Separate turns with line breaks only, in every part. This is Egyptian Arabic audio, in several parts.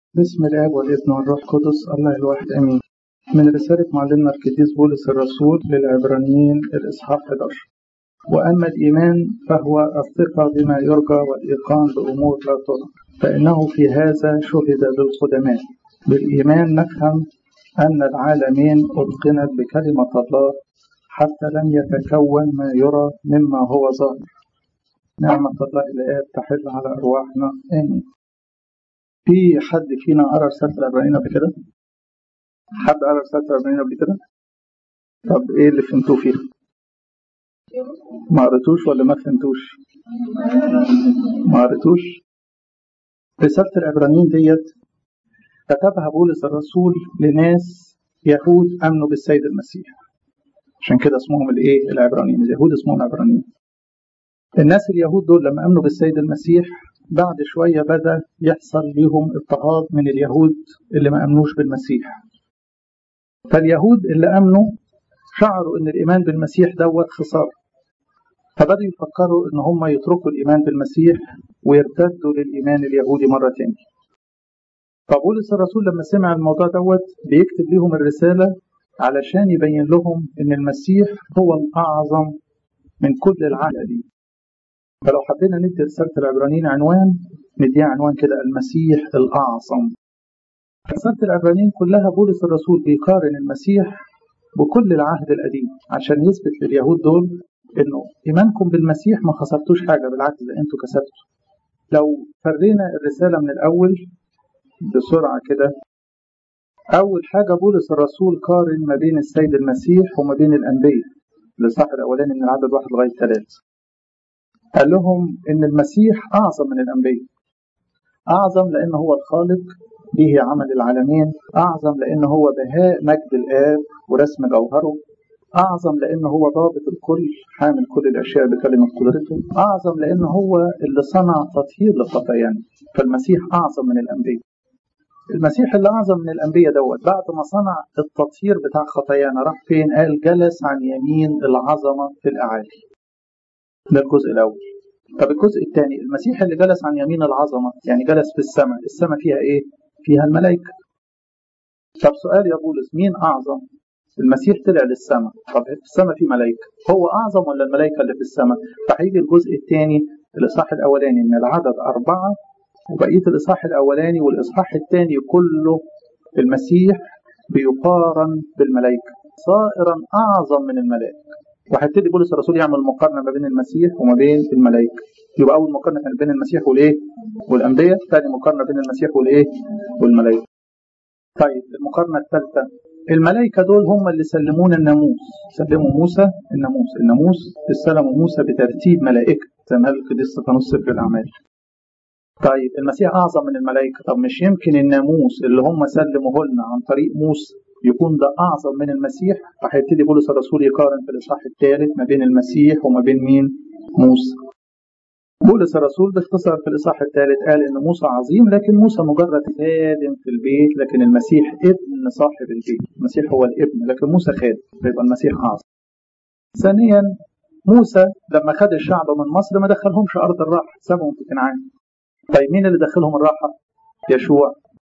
بسم الآب والابن والروح القدس الله الواحد آمين من رسالة معلمنا القديس بولس الرسول للعبرانيين الإصحاح 11 وأما الإيمان فهو الثقة بما يرجى والإيقان بأمور لا ترى فإنه في هذا شهد للقدماء بالإيمان نفهم أن العالمين أتقنت بكلمة الله حتى لم يتكون ما يرى مما هو ظاهر نعمة الله الآب تحل على أرواحنا آمين في حد فينا قرا رسالة العبرانيين قبل كده؟ حد قرا رسالة العبرانيين قبل كده؟ طب إيه اللي فهمتوه فيها؟ ما قريتوش ولا ما فهمتوش؟ ما قريتوش؟ رسالة العبرانيين ديت كتبها بولس الرسول لناس يهود آمنوا بالسيد المسيح عشان كده اسمهم الايه؟ العبرانيين، اليهود اسمهم عبرانيين. الناس اليهود دول لما آمنوا بالسيد المسيح بعد شوية بدأ يحصل لهم اضطهاد من اليهود اللي ما أمنوش بالمسيح فاليهود اللي أمنوا شعروا أن الإيمان بالمسيح دوت خسارة فبدأوا يفكروا أن هم يتركوا الإيمان بالمسيح ويرتدوا للإيمان اليهودي مرة تانية فبولس الرسول لما سمع الموضوع دوت بيكتب لهم الرسالة علشان يبين لهم أن المسيح هو الأعظم من كل العالم دي فلو حبينا ندي رسالة العبرانيين عنوان نديها عنوان كده المسيح الأعظم رسالة العبرانيين كلها بولس الرسول بيقارن المسيح بكل العهد القديم عشان يثبت لليهود دول انه ايمانكم بالمسيح ما خسرتوش حاجه بالعكس ده انتوا كسبتوا لو فرينا الرساله من الاول بسرعه كده اول حاجه بولس الرسول قارن ما بين السيد المسيح وما بين الانبياء الاصحاح الاولاني من العدد واحد لغايه ثلاثه قال لهم ان المسيح اعظم من الانبياء اعظم لان هو الخالق به عمل العالمين اعظم لان هو بهاء مجد الاب ورسم جوهره اعظم لان هو ضابط الكل حامل كل الاشياء بكلمه قدرته اعظم لان هو اللي صنع تطهير لخطايانا فالمسيح اعظم من الانبياء المسيح اللي اعظم من الانبياء دوت بعد ما صنع التطهير بتاع خطايانا راح فين قال جلس عن يمين العظمه في الاعالي ده الجزء الأول طب الجزء الثاني المسيح اللي جلس عن يمين العظمة يعني جلس في السماء السماء فيها إيه؟ فيها الملائكة طب سؤال يا بولس مين أعظم؟ المسيح طلع للسماء طب في السماء في ملائكة هو أعظم ولا الملائكة اللي في السماء؟ فهيجي الجزء الثاني الإصحاح الأولاني من العدد أربعة وبقية الإصحاح الأولاني والإصحاح الثاني كله المسيح بيقارن بالملائكة صائرا أعظم من الملائكة وهيبتدي بولس الرسول يعمل مقارنه ما بين المسيح وما بين الملائكه يبقى اول مقارنه كانت بين المسيح والايه والانبياء ثاني مقارنه بين المسيح والايه والملائكه طيب المقارنه الثالثه الملائكه دول هم اللي سلمونا الناموس سلموا موسى الناموس الناموس استلموا موسى بترتيب ملائكه زي ما قال القديس استفانوس سفر الاعمال طيب المسيح اعظم من الملائكه طب مش يمكن الناموس اللي هم سلموه لنا عن طريق موسى يكون ده أعظم من المسيح فهيبتدي بولس الرسول يقارن في الإصحاح الثالث ما بين المسيح وما بين مين؟ موسى. بولس الرسول باختصار في الإصحاح الثالث قال إن موسى عظيم لكن موسى مجرد خادم في البيت لكن المسيح ابن صاحب البيت، المسيح هو الابن لكن موسى خادم فيبقى المسيح أعظم. ثانيا موسى لما خد الشعب من مصر ما دخلهمش أرض الراحة سابهم في كنعان. طيب مين اللي دخلهم الراحة؟ يشوع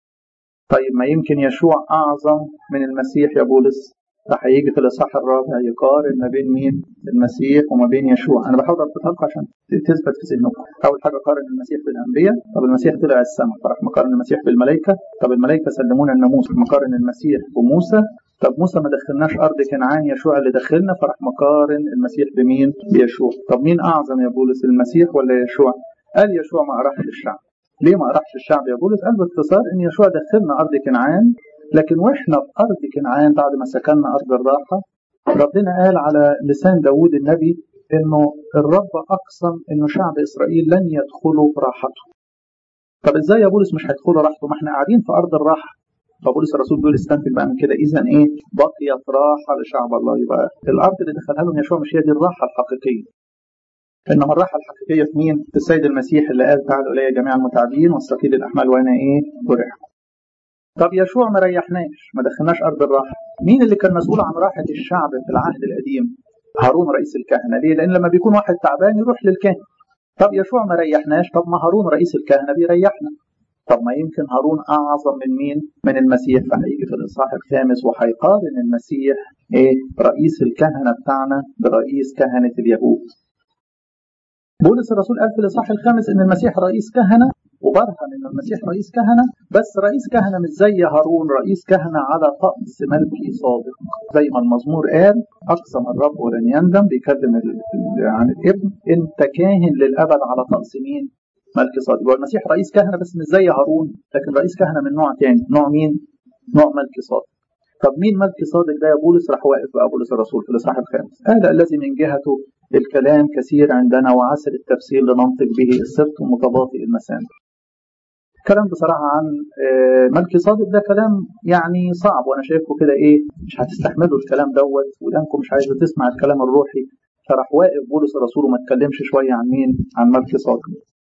طيب ما يمكن يشوع أعظم من المسيح يا بولس فهيجي في الإصحاح الرابع يقارن ما بين مين؟ المسيح وما بين يشوع، أنا بحاول أربطها لكم عشان تثبت في ذهنكم. أول حاجة قارن المسيح بالأنبياء، طب المسيح طلع السماء فراح مقارن المسيح بالملائكة، طب الملائكة سلمونا الناموس مقارن المسيح بموسى، طب موسى ما دخلناش أرض كنعان يشوع اللي دخلنا فراح مقارن المسيح بمين؟ بيشوع، طب مين أعظم يا بولس المسيح ولا يشوع؟ قال يشوع ما أراحش الشعب. ليه ما أراحش الشعب يا بولس؟ قال باختصار إن يشوع دخلنا أرض كنعان لكن واحنا في أرض كنعان بعد ما سكننا أرض الراحة ربنا قال على لسان داوود النبي إنه الرب أقسم إنه شعب إسرائيل لن يدخلوا راحته. طب إزاي يا بولس مش هيدخلوا راحته؟ ما إحنا قاعدين في أرض الراحة. فبولس الرسول بيقول استنتج بقى من كده إذا إيه؟ بقيت راحة لشعب الله يبقى الأرض اللي دخلها لهم يشوع مش هي دي الراحة الحقيقية. انما الراحه الحقيقيه في مين؟ في السيد المسيح اللي قال تعالوا الي جميع المتعبين والثقيل الاحمال وانا ايه؟ اريحكم. طب يشوع ما ريحناش ما دخلناش ارض الراحه. مين اللي كان مسؤول عن راحه الشعب في العهد القديم؟ هارون رئيس الكهنه، ليه؟ لان لما بيكون واحد تعبان يروح للكاهن. طب يشوع ما ريحناش، طب ما هارون رئيس الكهنه بيريحنا. طب ما يمكن هارون اعظم من مين؟ من المسيح فهيجي في الاصحاح الخامس وهيقارن المسيح ايه؟ رئيس الكهنه بتاعنا برئيس كهنه اليهود. بولس الرسول قال في الاصحاح الخامس ان المسيح رئيس كهنه وبرهن ان المسيح رئيس كهنه بس رئيس كهنه مش زي هارون رئيس كهنه على طقس ملكي صادق زي ما المزمور قال اقسم الرب ولن يندم بيكلم عن الابن انت كاهن للابد على طقس مين؟ ملك صادق هو المسيح رئيس كهنه بس مش زي هارون لكن رئيس كهنه من نوع تاني نوع مين؟ نوع ملك صادق طب مين ملك صادق ده يا بولس راح واقف بقى بولس الرسول في الاصحاح الخامس هذا الذي من جهته الكلام كثير عندنا وعسر التفسير لننطق به السبت متباطئ المسامع كلام بصراحة عن ملك صادق ده كلام يعني صعب وأنا شايفه كده إيه مش هتستحملوا الكلام دوت ودانكم مش عايزة تسمع الكلام الروحي فراح واقف بولس الرسول وما اتكلمش شوية عن مين؟ عن ملك صادق.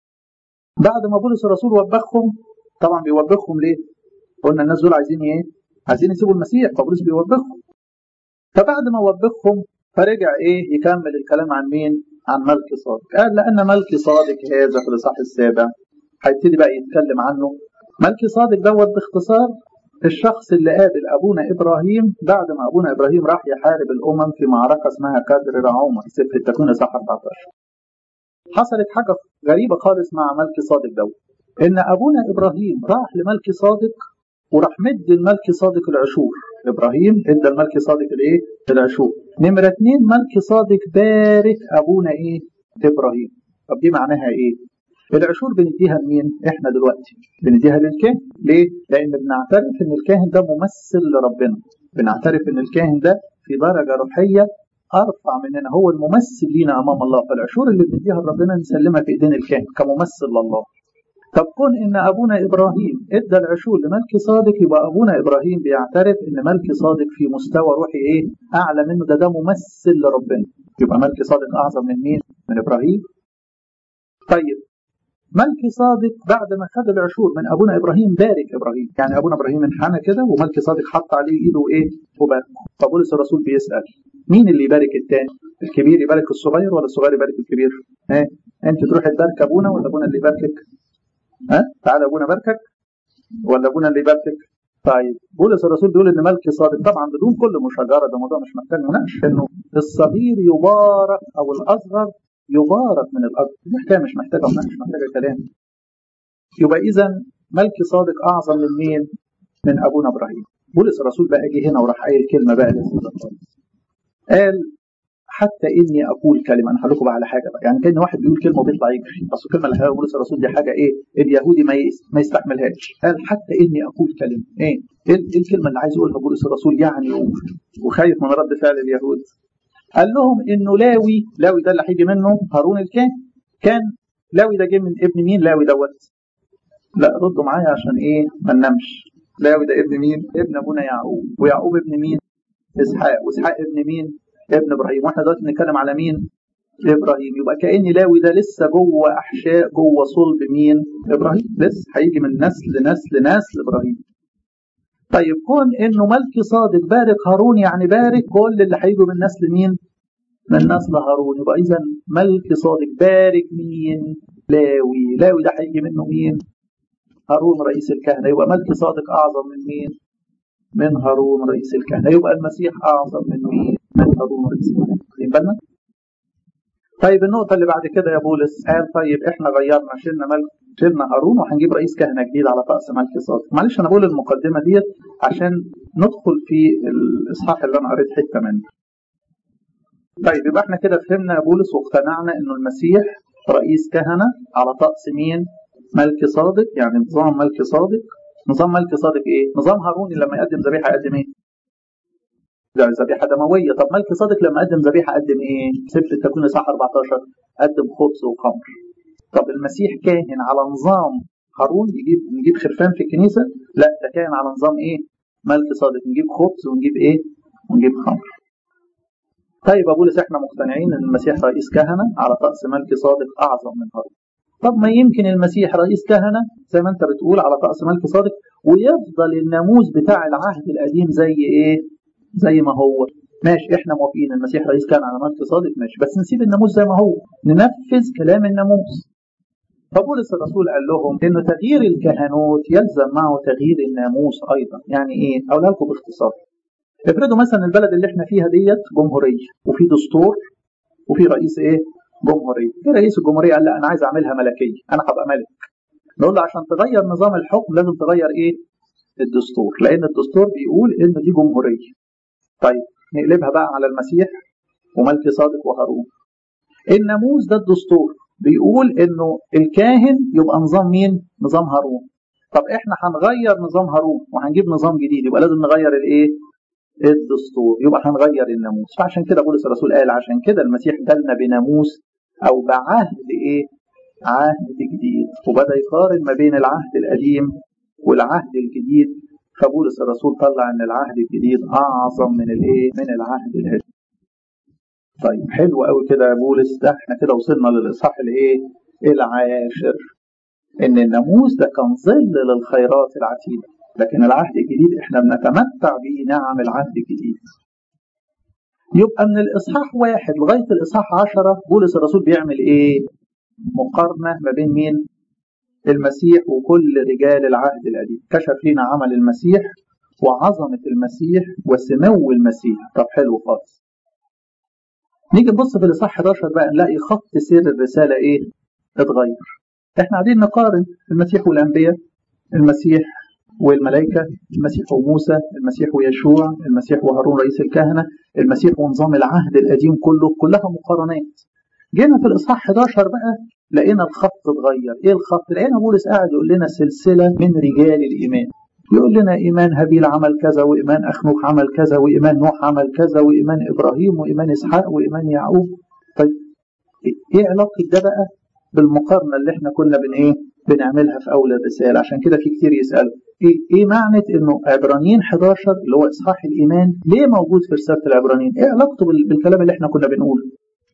بعد ما بولس الرسول وبخهم طبعا بيوبخهم ليه؟ قلنا الناس دول عايزين إيه؟ عايزين يسيبوا المسيح فبولس بيوبخهم. فبعد ما وبخهم فرجع إيه يكمل الكلام عن مين؟ عن ملك صادق. قال لأن ملك صادق هذا في الإصحاح السابع هيبتدي بقى يتكلم عنه ملك صادق دوت باختصار الشخص اللي قابل ابونا ابراهيم بعد ما ابونا ابراهيم راح يحارب الامم في معركه اسمها كدر رعومه في سفر التكوين اصحاح 14 حصلت حاجه غريبه خالص مع ملك صادق دوت ان ابونا ابراهيم راح لملك صادق وراح مد الملك صادق العشور ابراهيم ادى الملك صادق الايه العشور نمره اثنين ملك صادق بارك ابونا ايه ابراهيم طب دي معناها ايه العشور بنديها لمين؟ احنا دلوقتي بنديها للكاهن، ليه؟ لأن بنعترف إن الكاهن ده ممثل لربنا، بنعترف إن الكاهن ده في درجة روحية أرفع مننا هو الممثل لينا أمام الله، فالعشور اللي بنديها لربنا نسلمها في إيدين الكاهن كممثل لله. طب كون إن أبونا إبراهيم إدى العشور لملك صادق يبقى أبونا إبراهيم بيعترف إن ملك صادق في مستوى روحي إيه؟ أعلى منه ده ده ممثل لربنا. يبقى ملك صادق أعظم من مين؟ من إبراهيم. طيب ملك صادق بعد ما خد العشور من ابونا ابراهيم بارك ابراهيم يعني ابونا ابراهيم انحنى كده وملك صادق حط عليه ايده ايه وبارك فبولس الرسول بيسال مين اللي يبارك الثاني الكبير يبارك الصغير ولا الصغير يبارك الكبير ها اه؟ انت تروح تبارك ابونا ولا ابونا اللي يباركك ها اه؟ تعالى ابونا باركك ولا ابونا اللي يباركك طيب بولس الرسول بيقول ان ملك صادق طبعا بدون كل مشاجره ده موضوع مش محتاج مناقشه انه الصغير يبارك او الاصغر يبارك من الأرض دي حكاية مش محتاجة مش محتاجة كلام يبقى إذا ملك صادق أعظم من مين؟ من أبونا إبراهيم بولس الرسول بقى جه هنا وراح قايل كلمة بقى لذيذة خالص قال حتى إني أقول كلمة أنا هقول لكم بقى على حاجة بقى يعني كأن واحد بيقول كلمة وبيطلع يجري أصل الكلمة اللي قالها بولس الرسول دي حاجة إيه؟ اليهودي ما ما يستحملهاش قال حتى إني أقول كلمة إيه؟ إيه الكلمة اللي عايز يقولها بولس الرسول يعني وخايف من رد فعل اليهود قال لهم انه لاوي لاوي ده اللي هيجي منه هارون الكاهن كان لاوي ده جه من ابن مين لاوي دوت لا ردوا معايا عشان ايه ما ننامش لاوي ده ابن مين ابن ابونا يعقوب ويعقوب ابن مين اسحاق واسحاق ابن مين ابن ابراهيم واحنا دلوقتي بنتكلم على مين ابراهيم يبقى كان لاوي ده لسه جوه احشاء جوه صلب مين ابراهيم لسه هيجي من نسل نسل نسل ابراهيم طيب كون انه ملك صادق بارك هارون يعني بارك كل اللي هيجوا من نسل مين؟ من نسل هارون يبقى اذا ملك صادق بارك مين؟ لاوي، لاوي ده هيجي منه مين؟ هارون رئيس الكهنه يبقى ملك صادق اعظم من مين؟ من هارون رئيس الكهنه يبقى المسيح اعظم من مين؟ من هارون رئيس الكهنه واخدين بالنا؟ طيب النقطة اللي بعد كده يا بولس قال طيب احنا غيرنا شلنا ملك شلنا هارون وهنجيب رئيس كهنة جديد على طقس ملك صادق معلش انا بقول المقدمة ديت عشان ندخل في الاصحاح اللي انا قريت حتة منه طيب يبقى احنا كده فهمنا يا بولس واقتنعنا انه المسيح رئيس كهنة على طقس مين ملك صادق يعني نظام ملك صادق نظام ملك صادق ايه نظام هارون لما يقدم ذبيحة يقدم ايه ده ذبيحة دموية طب ملك صادق لما قدم ذبيحة قدم ايه سفر التكوين صح 14 قدم خبز وخمر طب المسيح كاهن على نظام هارون يجيب نجيب خرفان في الكنيسة لا ده كاهن على نظام ايه ملك صادق نجيب خبز ونجيب ايه ونجيب خمر طيب ابو لس احنا مقتنعين ان المسيح رئيس كهنة على طقس ملك صادق اعظم من هارون طب ما يمكن المسيح رئيس كهنة زي ما انت بتقول على طقس ملك صادق ويفضل الناموس بتاع العهد القديم زي ايه زي ما هو ماشي احنا موافقين المسيح رئيس كان على ملك صادق ماشي بس نسيب الناموس زي ما هو ننفذ كلام الناموس فبولس الرسول قال لهم انه تغيير الكهنوت يلزم معه تغيير الناموس ايضا يعني ايه اقولها لكم باختصار افرضوا مثلا البلد اللي احنا فيها ديت جمهوريه وفي دستور وفي رئيس ايه جمهوريه في رئيس الجمهوريه قال لا انا عايز اعملها ملكيه انا هبقى ملك نقول له عشان تغير نظام الحكم لازم تغير ايه الدستور لان الدستور بيقول ان دي جمهوريه طيب نقلبها بقى على المسيح وملكي صادق وهارون الناموس ده الدستور بيقول انه الكاهن يبقى نظام مين نظام هارون طب احنا هنغير نظام هارون وهنجيب نظام جديد يبقى لازم نغير الايه الدستور يبقى هنغير الناموس فعشان كده بولس الرسول قال عشان كده المسيح جالنا بناموس او بعهد ايه عهد جديد وبدا يقارن ما بين العهد القديم والعهد الجديد فبولس الرسول طلع ان العهد الجديد اعظم من الايه من العهد القديم طيب حلو قوي كده يا بولس ده احنا كده وصلنا للاصحاح الايه العاشر ان الناموس ده كان ظل للخيرات العتيده لكن العهد الجديد احنا بنتمتع بنعم العهد الجديد يبقى من الاصحاح واحد لغايه الاصحاح عشرة بولس الرسول بيعمل ايه مقارنه ما بين مين المسيح وكل رجال العهد القديم كشف لنا عمل المسيح وعظمه المسيح وسمو المسيح طب حلو خالص نيجي نبص في الاصحاح 11 بقى نلاقي خط سير الرساله ايه اتغير احنا قاعدين نقارن المسيح والانبياء المسيح والملائكة المسيح وموسى المسيح ويشوع المسيح وهارون رئيس الكهنة المسيح ونظام العهد القديم كله كلها مقارنات جينا في الإصحاح 11 بقى لقينا الخط اتغير ايه الخط لقينا بولس قاعد يقول لنا سلسلة من رجال الإيمان يقول لنا إيمان هابيل عمل كذا وإيمان أخنوخ عمل كذا وإيمان نوح عمل كذا وإيمان إبراهيم وإيمان إسحاق وإيمان يعقوب طيب إيه علاقة ده بقى بالمقارنة اللي إحنا كنا بن إيه بنعملها في أول الرسالة عشان كده في كتير يسألوا إيه, إيه معنى إنه عبرانيين 11 اللي هو إصحاح الإيمان ليه موجود في رسالة العبرانيين؟ إيه علاقته بالكلام اللي إحنا كنا بنقوله؟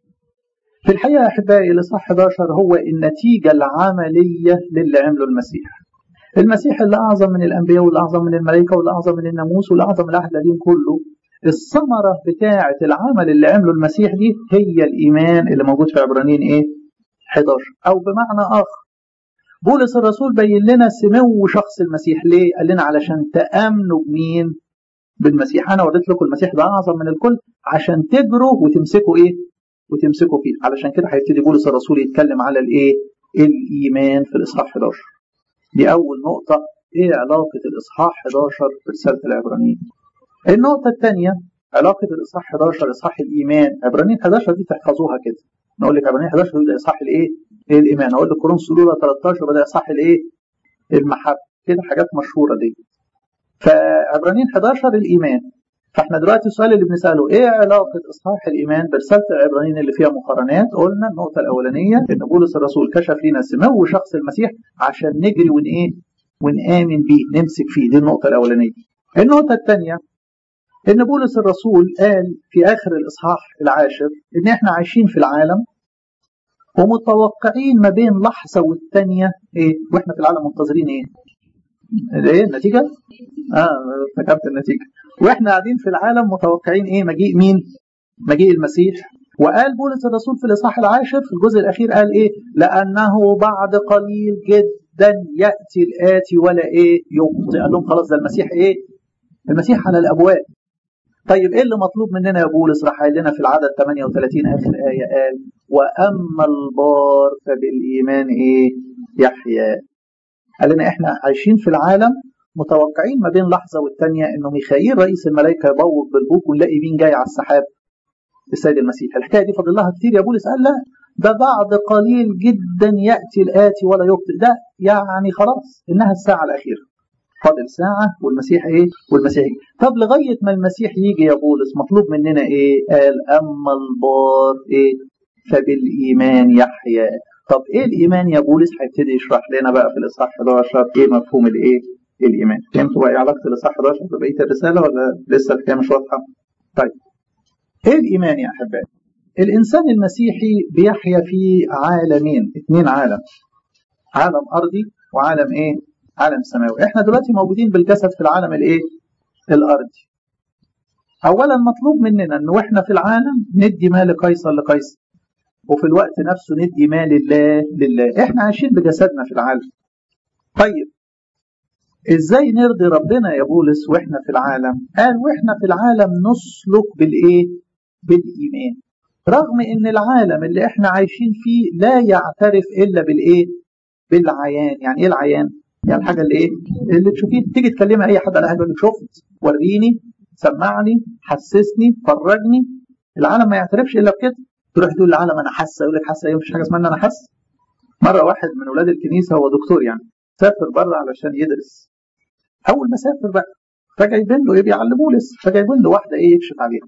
في الحقيقة يا أحبائي الإصحاح 11 هو النتيجة العملية للي عمله المسيح. المسيح اللي أعظم من الأنبياء واللي أعظم من الملائكة واللي أعظم من الناموس واللي أعظم من العهد القديم كله الثمرة بتاعة العمل اللي عمله المسيح دي هي الإيمان اللي موجود في عبرانيين إيه؟ 11 أو بمعنى آخر بولس الرسول بين لنا سمو شخص المسيح ليه؟ قال لنا علشان تأمنوا بمين؟ بالمسيح أنا وريت لكم المسيح ده أعظم من الكل عشان تجروا وتمسكوا إيه؟ وتمسكوا فيه علشان كده هيبتدي بولس الرسول يتكلم على الإيه؟ الإيمان في الإصحاح 11 دي أول نقطة إيه علاقة الإصحاح 11 برسالة العبرانيين؟ النقطة الثانية علاقة الإصحاح 11 إصحاح الإيمان عبرانيين 11 دي تحفظوها كده نقول لك عبرانيين 11 ده إصحاح الإيه؟ ايه الايمان اقول لك كورنثوس الاولى 13 بدا صح الايه المحبه كده حاجات مشهوره دي فعبرانيين 11 الايمان فاحنا دلوقتي السؤال اللي بنساله ايه علاقه اصحاح الايمان برساله العبرانيين اللي فيها مقارنات قلنا النقطه الاولانيه ان بولس الرسول كشف لنا سمو شخص المسيح عشان نجري ون ايه ونامن بيه نمسك فيه دي النقطه الاولانيه النقطه الثانيه ان بولس الرسول قال في اخر الاصحاح العاشر ان احنا عايشين في العالم ومتوقعين ما بين لحظة والتانية ايه واحنا في العالم منتظرين ايه ايه النتيجة اه افتكرت النتيجة واحنا قاعدين في العالم متوقعين ايه مجيء مين مجيء المسيح وقال بولس الرسول في الاصحاح العاشر في الجزء الاخير قال ايه لانه بعد قليل جدا ياتي الاتي ولا ايه يبطئ قال لهم خلاص ده المسيح ايه المسيح على الابواب طيب ايه اللي مطلوب مننا يا بولس راح قايل لنا في العدد 38 اخر ايه قال واما البار فبالايمان ايه يحيى قال لنا احنا عايشين في العالم متوقعين ما بين لحظه والثانيه انه ميخائيل رئيس الملائكه يبوق بالبوق ونلاقي مين جاي على السحاب السيد المسيح الحكايه دي فاضل لها كتير يا بولس قال لا ده بعد قليل جدا ياتي الاتي ولا يبطئ ده يعني خلاص انها الساعه الاخيره فاضل ساعة والمسيح إيه؟ والمسيح يجي. طب لغاية ما المسيح يجي يا بولس مطلوب مننا إيه؟ قال أما البار إيه؟ فبالإيمان يحيى. طب إيه الإيمان يا بولس؟ هيبتدي يشرح لنا بقى في الإصحاح 11 إيه مفهوم الإيه؟ الإيمان. فهمتوا بقى إيه علاقة الإصحاح 11 ببقية الرسالة ولا لسه الحكاية مش واضحة؟ طيب. إيه الإيمان يا أحبائي؟ الإنسان المسيحي بيحيا في عالمين، اثنين عالم. عالم أرضي وعالم إيه؟ عالم سماوي احنا دلوقتي موجودين بالجسد في العالم الايه الارضي اولا مطلوب مننا ان واحنا في العالم ندي ما لقيصر لقيصر وفي الوقت نفسه ندي ما لله لله احنا عايشين بجسدنا في العالم طيب ازاي نرضي ربنا يا بولس واحنا في العالم قال واحنا في العالم نسلك بالايه بالايمان رغم ان العالم اللي احنا عايشين فيه لا يعترف الا بالايه بالعيان يعني ايه العيان يعني الحاجه اللي ايه اللي تشوفيه تيجي تكلمي اي حد على حاجه يقول لك شفت وريني سمعني حسسني فرجني العالم ما يعترفش الا بكده تروح تقول للعالم انا حاسه يقول لك حاسه ايه مفيش حاجه اسمها ان انا حاسه مره واحد من اولاد الكنيسه هو دكتور يعني سافر بره علشان يدرس اول ما سافر بقى فجايبين له ايه بيعلموه لسه فجايبين له واحده ايه يكشف عليها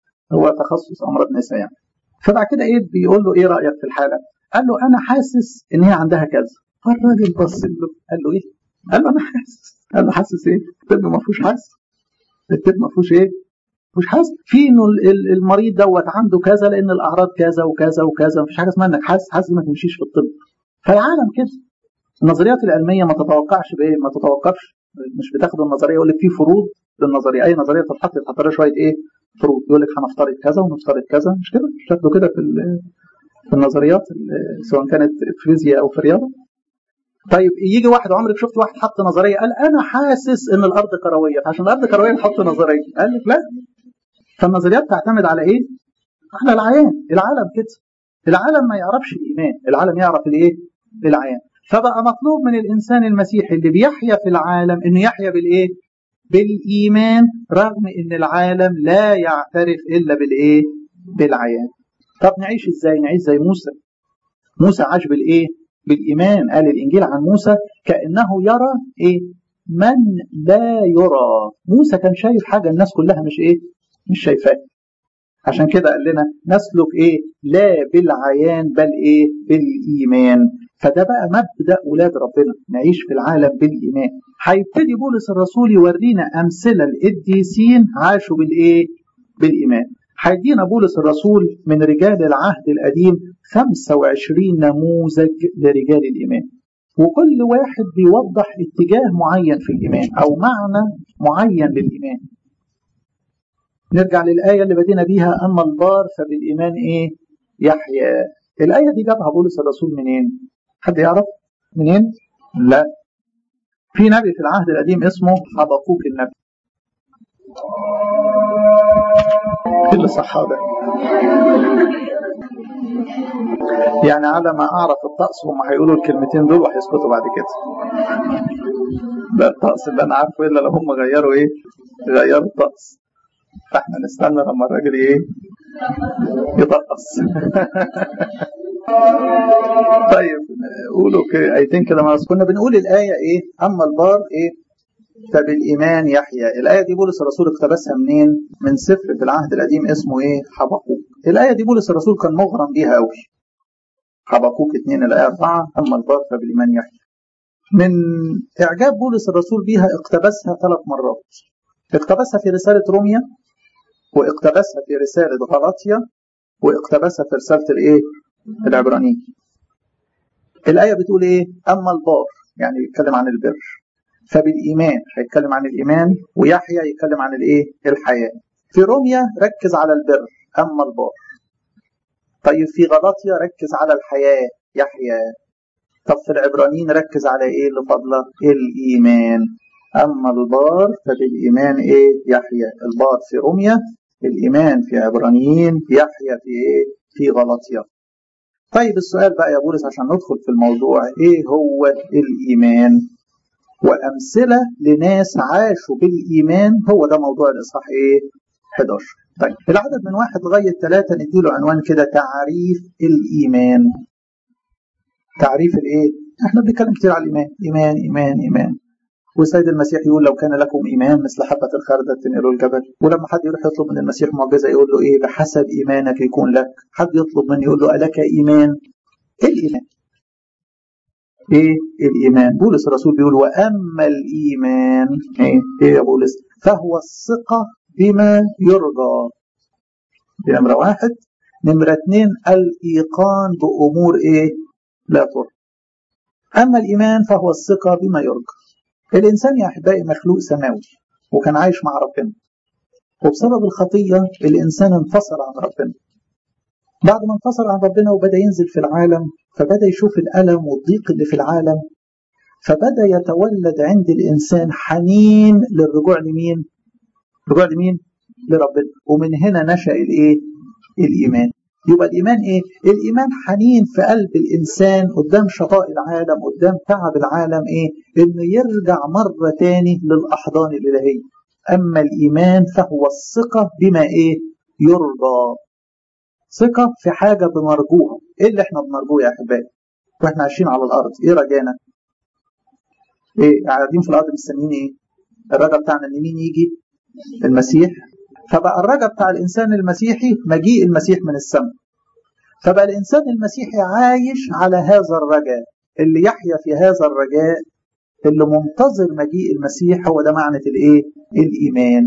هو تخصص امراض نساء يعني فبعد كده ايه بيقول له ايه رايك في الحاله قال له انا حاسس ان هي عندها كذا فالراجل بص له قال له ايه قال له انا حاسس قال له حاسس ايه الطب ما فيهوش حاسس الطب ما فيهوش ايه مش حاسس في انه المريض دوت عنده كذا لان الاعراض كذا وكذا وكذا مفيش حاجه اسمها انك حاسس حاسس ما تمشيش في الطب فالعالم كده النظريات العلميه ما تتوقعش بايه ما تتوقفش مش بتاخد النظريه يقول لك في فروض للنظريه اي نظريه تتحط يتحط لها شويه ايه فروض يقول لك هنفترض كذا ونفترض كذا مش كده مش تاخده كده في في النظريات سواء كانت في فيزياء او في رياضه طيب يجي واحد عمرك شفت واحد حط نظريه قال انا حاسس ان الارض كرويه عشان الارض كرويه نحط نظريه قال لك لا فالنظريات تعتمد على ايه؟ على العيان العالم كده العالم ما يعرفش الايمان العالم يعرف الايه؟ العيان فبقى مطلوب من الانسان المسيحي اللي بيحيا في العالم انه يحيا بالايه؟ بالايمان رغم ان العالم لا يعترف الا بالايه؟ بالعيان طب نعيش ازاي؟ نعيش زي موسى موسى عاش بالايه؟ بالايمان قال الانجيل عن موسى كانه يرى ايه؟ من لا يرى موسى كان شايف حاجه الناس كلها مش ايه؟ مش شايفاه عشان كده قال لنا نسلك ايه لا بالعيان بل ايه بالايمان فده بقى مبدا اولاد ربنا نعيش في العالم بالايمان هيبتدي بولس الرسول يورينا امثله القديسين عاشوا بالايه بالايمان هيدينا بولس الرسول من رجال العهد القديم 25 نموذج لرجال الايمان وكل واحد بيوضح اتجاه معين في الايمان او معنى معين للايمان نرجع للآية اللي بدينا بيها أما البار فبالإيمان إيه؟ يحيى. الآية دي جابها بولس الرسول منين؟ حد يعرف؟ منين؟ لا. في نبي في العهد القديم اسمه حبقوك النبي. كل الصحابة يعني على ما أعرف الطقس هم هيقولوا الكلمتين دول وهيسكتوا بعد كده. ده الطقس اللي أنا عارفه إلا لو هم غيروا إيه؟ غيروا الطقس. فاحنا نستنى لما الراجل ايه يطقص طيب قولوا ايتين كده ما كنا بنقول الايه ايه اما البار ايه فبالايمان يحيى الايه دي بولس الرسول اقتبسها منين من سفر في العهد القديم اسمه ايه حبقوك الايه دي بولس الرسول كان مغرم بيها قوي حبقوك 2 الايه 4 اما البار فبالايمان يحيى من اعجاب بولس الرسول بيها اقتبسها ثلاث مرات اقتبسها في رساله روميا واقتبسها في رسالة غلاطيا واقتبسها في رسالة الايه؟ العبرانيين. الآية بتقول ايه؟ أما البار يعني يتكلم عن البر فبالإيمان هيتكلم عن الإيمان ويحيى يتكلم عن الايه؟ الحياة. في روميا ركز على البر أما البار. طيب في غلاطيا ركز على الحياة يحيى. طب في العبرانيين ركز على ايه اللي فضله؟ الإيمان. أما البار فبالإيمان إيه يحيى البار في روميا الإيمان في عبرانيين يحيى في إيه في غلطية طيب السؤال بقى يا بولس عشان ندخل في الموضوع إيه هو الإيمان وأمثلة لناس عاشوا بالإيمان هو ده موضوع الإصحاح إيه 11 طيب العدد من واحد لغاية ثلاثة نديله عنوان كده تعريف الإيمان تعريف الإيه احنا بنتكلم كتير على الإيمان إيمان إيمان إيمان والسيد المسيح يقول لو كان لكم ايمان مثل حبه الخردل تنقلوا الجبل ولما حد يروح يطلب من المسيح معجزه يقول له ايه بحسب ايمانك يكون لك حد يطلب مني يقول له الك ايمان ايه الايمان ايه الايمان بولس الرسول بيقول واما الايمان ايه ايه يا بولس فهو الثقه بما يرجى دي نمره واحد نمره اثنين الايقان بامور ايه لا ترجى اما الايمان فهو الثقه بما يرجى الإنسان يا أحبائي مخلوق سماوي وكان عايش مع ربنا وبسبب الخطية الإنسان انفصل عن ربنا
بعد ما انفصل عن ربنا وبدأ ينزل في العالم فبدأ يشوف الألم والضيق اللي في العالم فبدأ يتولد عند الإنسان حنين للرجوع لمين؟ رجوع لمين؟ لربنا ومن هنا نشأ الإيه؟ الإيمان يبقى الإيمان إيه؟ الإيمان حنين في قلب الإنسان قدام شقاء العالم قدام تعب العالم إيه؟ إنه يرجع مرة تاني للأحضان الإلهية أما الإيمان فهو الثقة بما إيه؟ يرضى ثقة في حاجة بنرجوها إيه اللي إحنا بنرجوه يا أحبائي؟ وإحنا عايشين على الأرض إيه رجانا؟ إيه قاعدين في الأرض مستنيين إيه؟ الرجا بتاعنا إن مين يجي؟ المسيح فبقى الرجا بتاع الإنسان المسيحي مجيء المسيح من السماء فبقى الإنسان المسيحي عايش على هذا الرجاء اللي يحيا في هذا الرجاء اللي منتظر مجيء المسيح هو ده معنى الإيه؟ الإيمان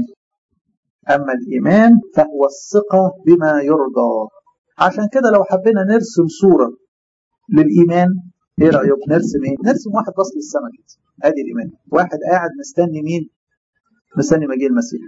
أما الإيمان فهو الثقة بما يرضى عشان كده لو حبينا نرسم صورة للإيمان إيه رأيك نرسم إيه؟ نرسم واحد بص للسماء كده أدي الإيمان واحد قاعد مستني مين؟ مستني مجيء المسيح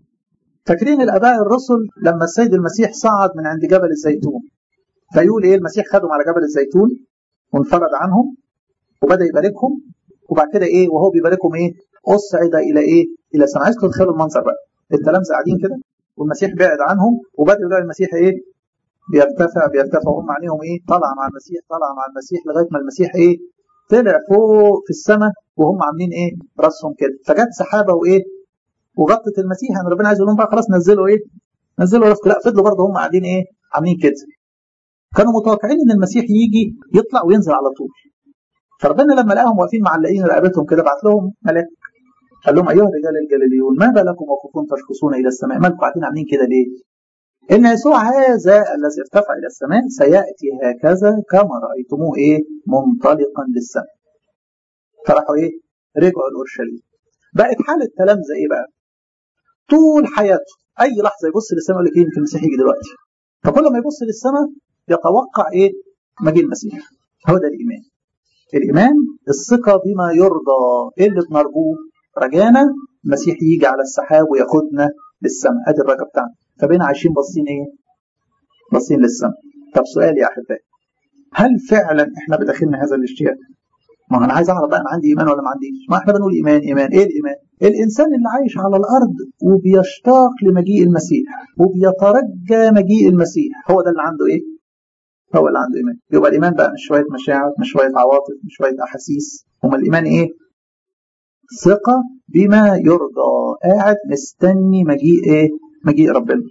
فاكرين الاباء الرسل لما السيد المسيح صعد من عند جبل الزيتون فيقول ايه المسيح خدهم على جبل الزيتون وانفرد عنهم وبدا يباركهم وبعد كده ايه وهو بيباركهم ايه اصعد الى ايه الى السماء عايزكم تتخيلوا المنظر بقى التلامذه قاعدين كده والمسيح بعد عنهم وبدا يلاقي المسيح ايه بيرتفع بيرتفع وهم عينيهم ايه طالعه مع المسيح طالعه مع المسيح لغايه ما المسيح ايه طلع فوق في السماء وهم عاملين ايه راسهم كده فجت سحابه وايه وغطت المسيح يعني ربنا عايز يقول لهم بقى خلاص نزلوا ايه؟ نزلوا رفق لا فضلوا برضه هم قاعدين ايه؟ عاملين كده. كانوا متوقعين ان المسيح يجي يطلع وينزل على طول. فربنا لما لقاهم واقفين معلقين رقبتهم كده بعت لهم ملاك قال لهم ايها الرجال الجليليون ما بالكم وقفون تشخصون الى السماء؟ مالكم قاعدين عاملين كده ليه؟ ان يسوع هذا الذي ارتفع الى السماء سياتي هكذا كما رايتموه ايه؟ منطلقا للسماء. فراحوا ايه؟ رجعوا لاورشليم. بقت حال التلامذه ايه بقى؟ طول حياته اي لحظه يبص للسماء يقول لك ايه يمكن المسيح يجي دلوقتي فكل ما يبص للسماء يتوقع ايه مجيء المسيح هو ده الايمان الايمان الثقه بما يرضى ايه اللي بنرجوه رجانا المسيح يجي على السحاب وياخدنا للسماء ادي الرجا بتاعنا فبقينا عايشين باصين ايه باصين للسماء طب سؤال يا احبائي هل فعلا احنا بداخلنا هذا الاشتياق ما انا عايز اعرف بقى انا عندي ايمان ولا ما عنديش ما احنا بنقول ايمان ايمان ايه الايمان الانسان اللي عايش على الارض وبيشتاق لمجيء المسيح وبيترجى مجيء المسيح هو ده اللي عنده ايه هو اللي عنده ايمان يبقى الايمان بقى مش شويه مشاعر مش شويه عواطف مش شويه احاسيس هما الايمان ايه ثقه بما يرضى قاعد مستني مجيء ايه مجيء ربنا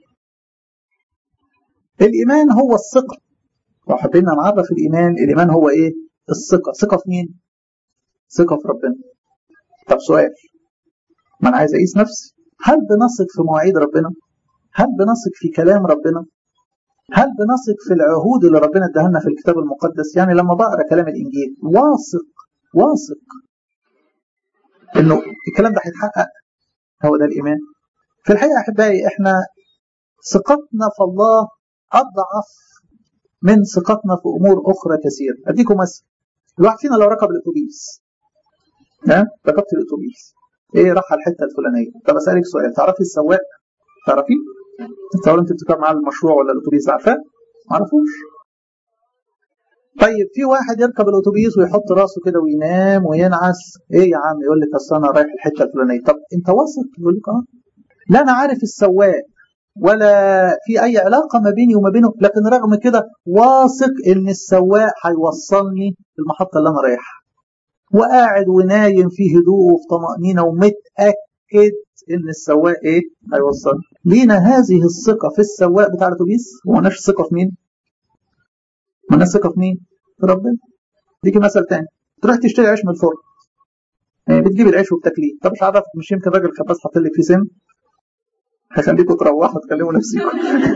الايمان هو الثقه لو حبينا نعرف الايمان الايمان هو ايه الثقه ثقه في مين ثقه في ربنا طب سؤال ما انا عايز اقيس نفسي هل بنثق في مواعيد ربنا هل بنثق في كلام ربنا هل بنثق في العهود اللي ربنا اداها لنا في الكتاب المقدس يعني لما بقرا كلام الانجيل واثق واثق انه الكلام ده هيتحقق هو ده الايمان في الحقيقه احبائي احنا ثقتنا في الله اضعف من ثقتنا في امور اخرى كثيره اديكم مثل الواحد فينا لو ركب الاتوبيس ها ركبت الاتوبيس ايه راح على الحته الفلانيه طب اسالك سؤال تعرفي السواق تعرفي تصور انت بتركب معاه المشروع ولا الاتوبيس عارفاه ما اعرفوش طيب في واحد يركب الاتوبيس ويحط راسه كده وينام وينعس ايه يا عم يقول لك اصل انا رايح الحته الفلانيه طب انت واثق يقول لك اه لا انا عارف السواق ولا في اي علاقه ما بيني وما بينه لكن رغم كده واثق ان السواق هيوصلني المحطه اللي انا رايحها وقاعد ونايم في هدوء وفي طمأنينة ومتأكد إن السواق إيه هيوصلني. لينا هذه الثقة في السواق بتاع الأتوبيس ومالناش ثقة في مين؟ مالناش ثقة في مين؟ في ربنا. ديكي مثل تاني تروح تشتري عيش من الفرن. يعني بتجيب العيش وبتاكليه، طب مش عارف مش يمكن راجل خباز حاطط لك فيه سم؟ هخليكم تروحوا تكلموا نفسكم.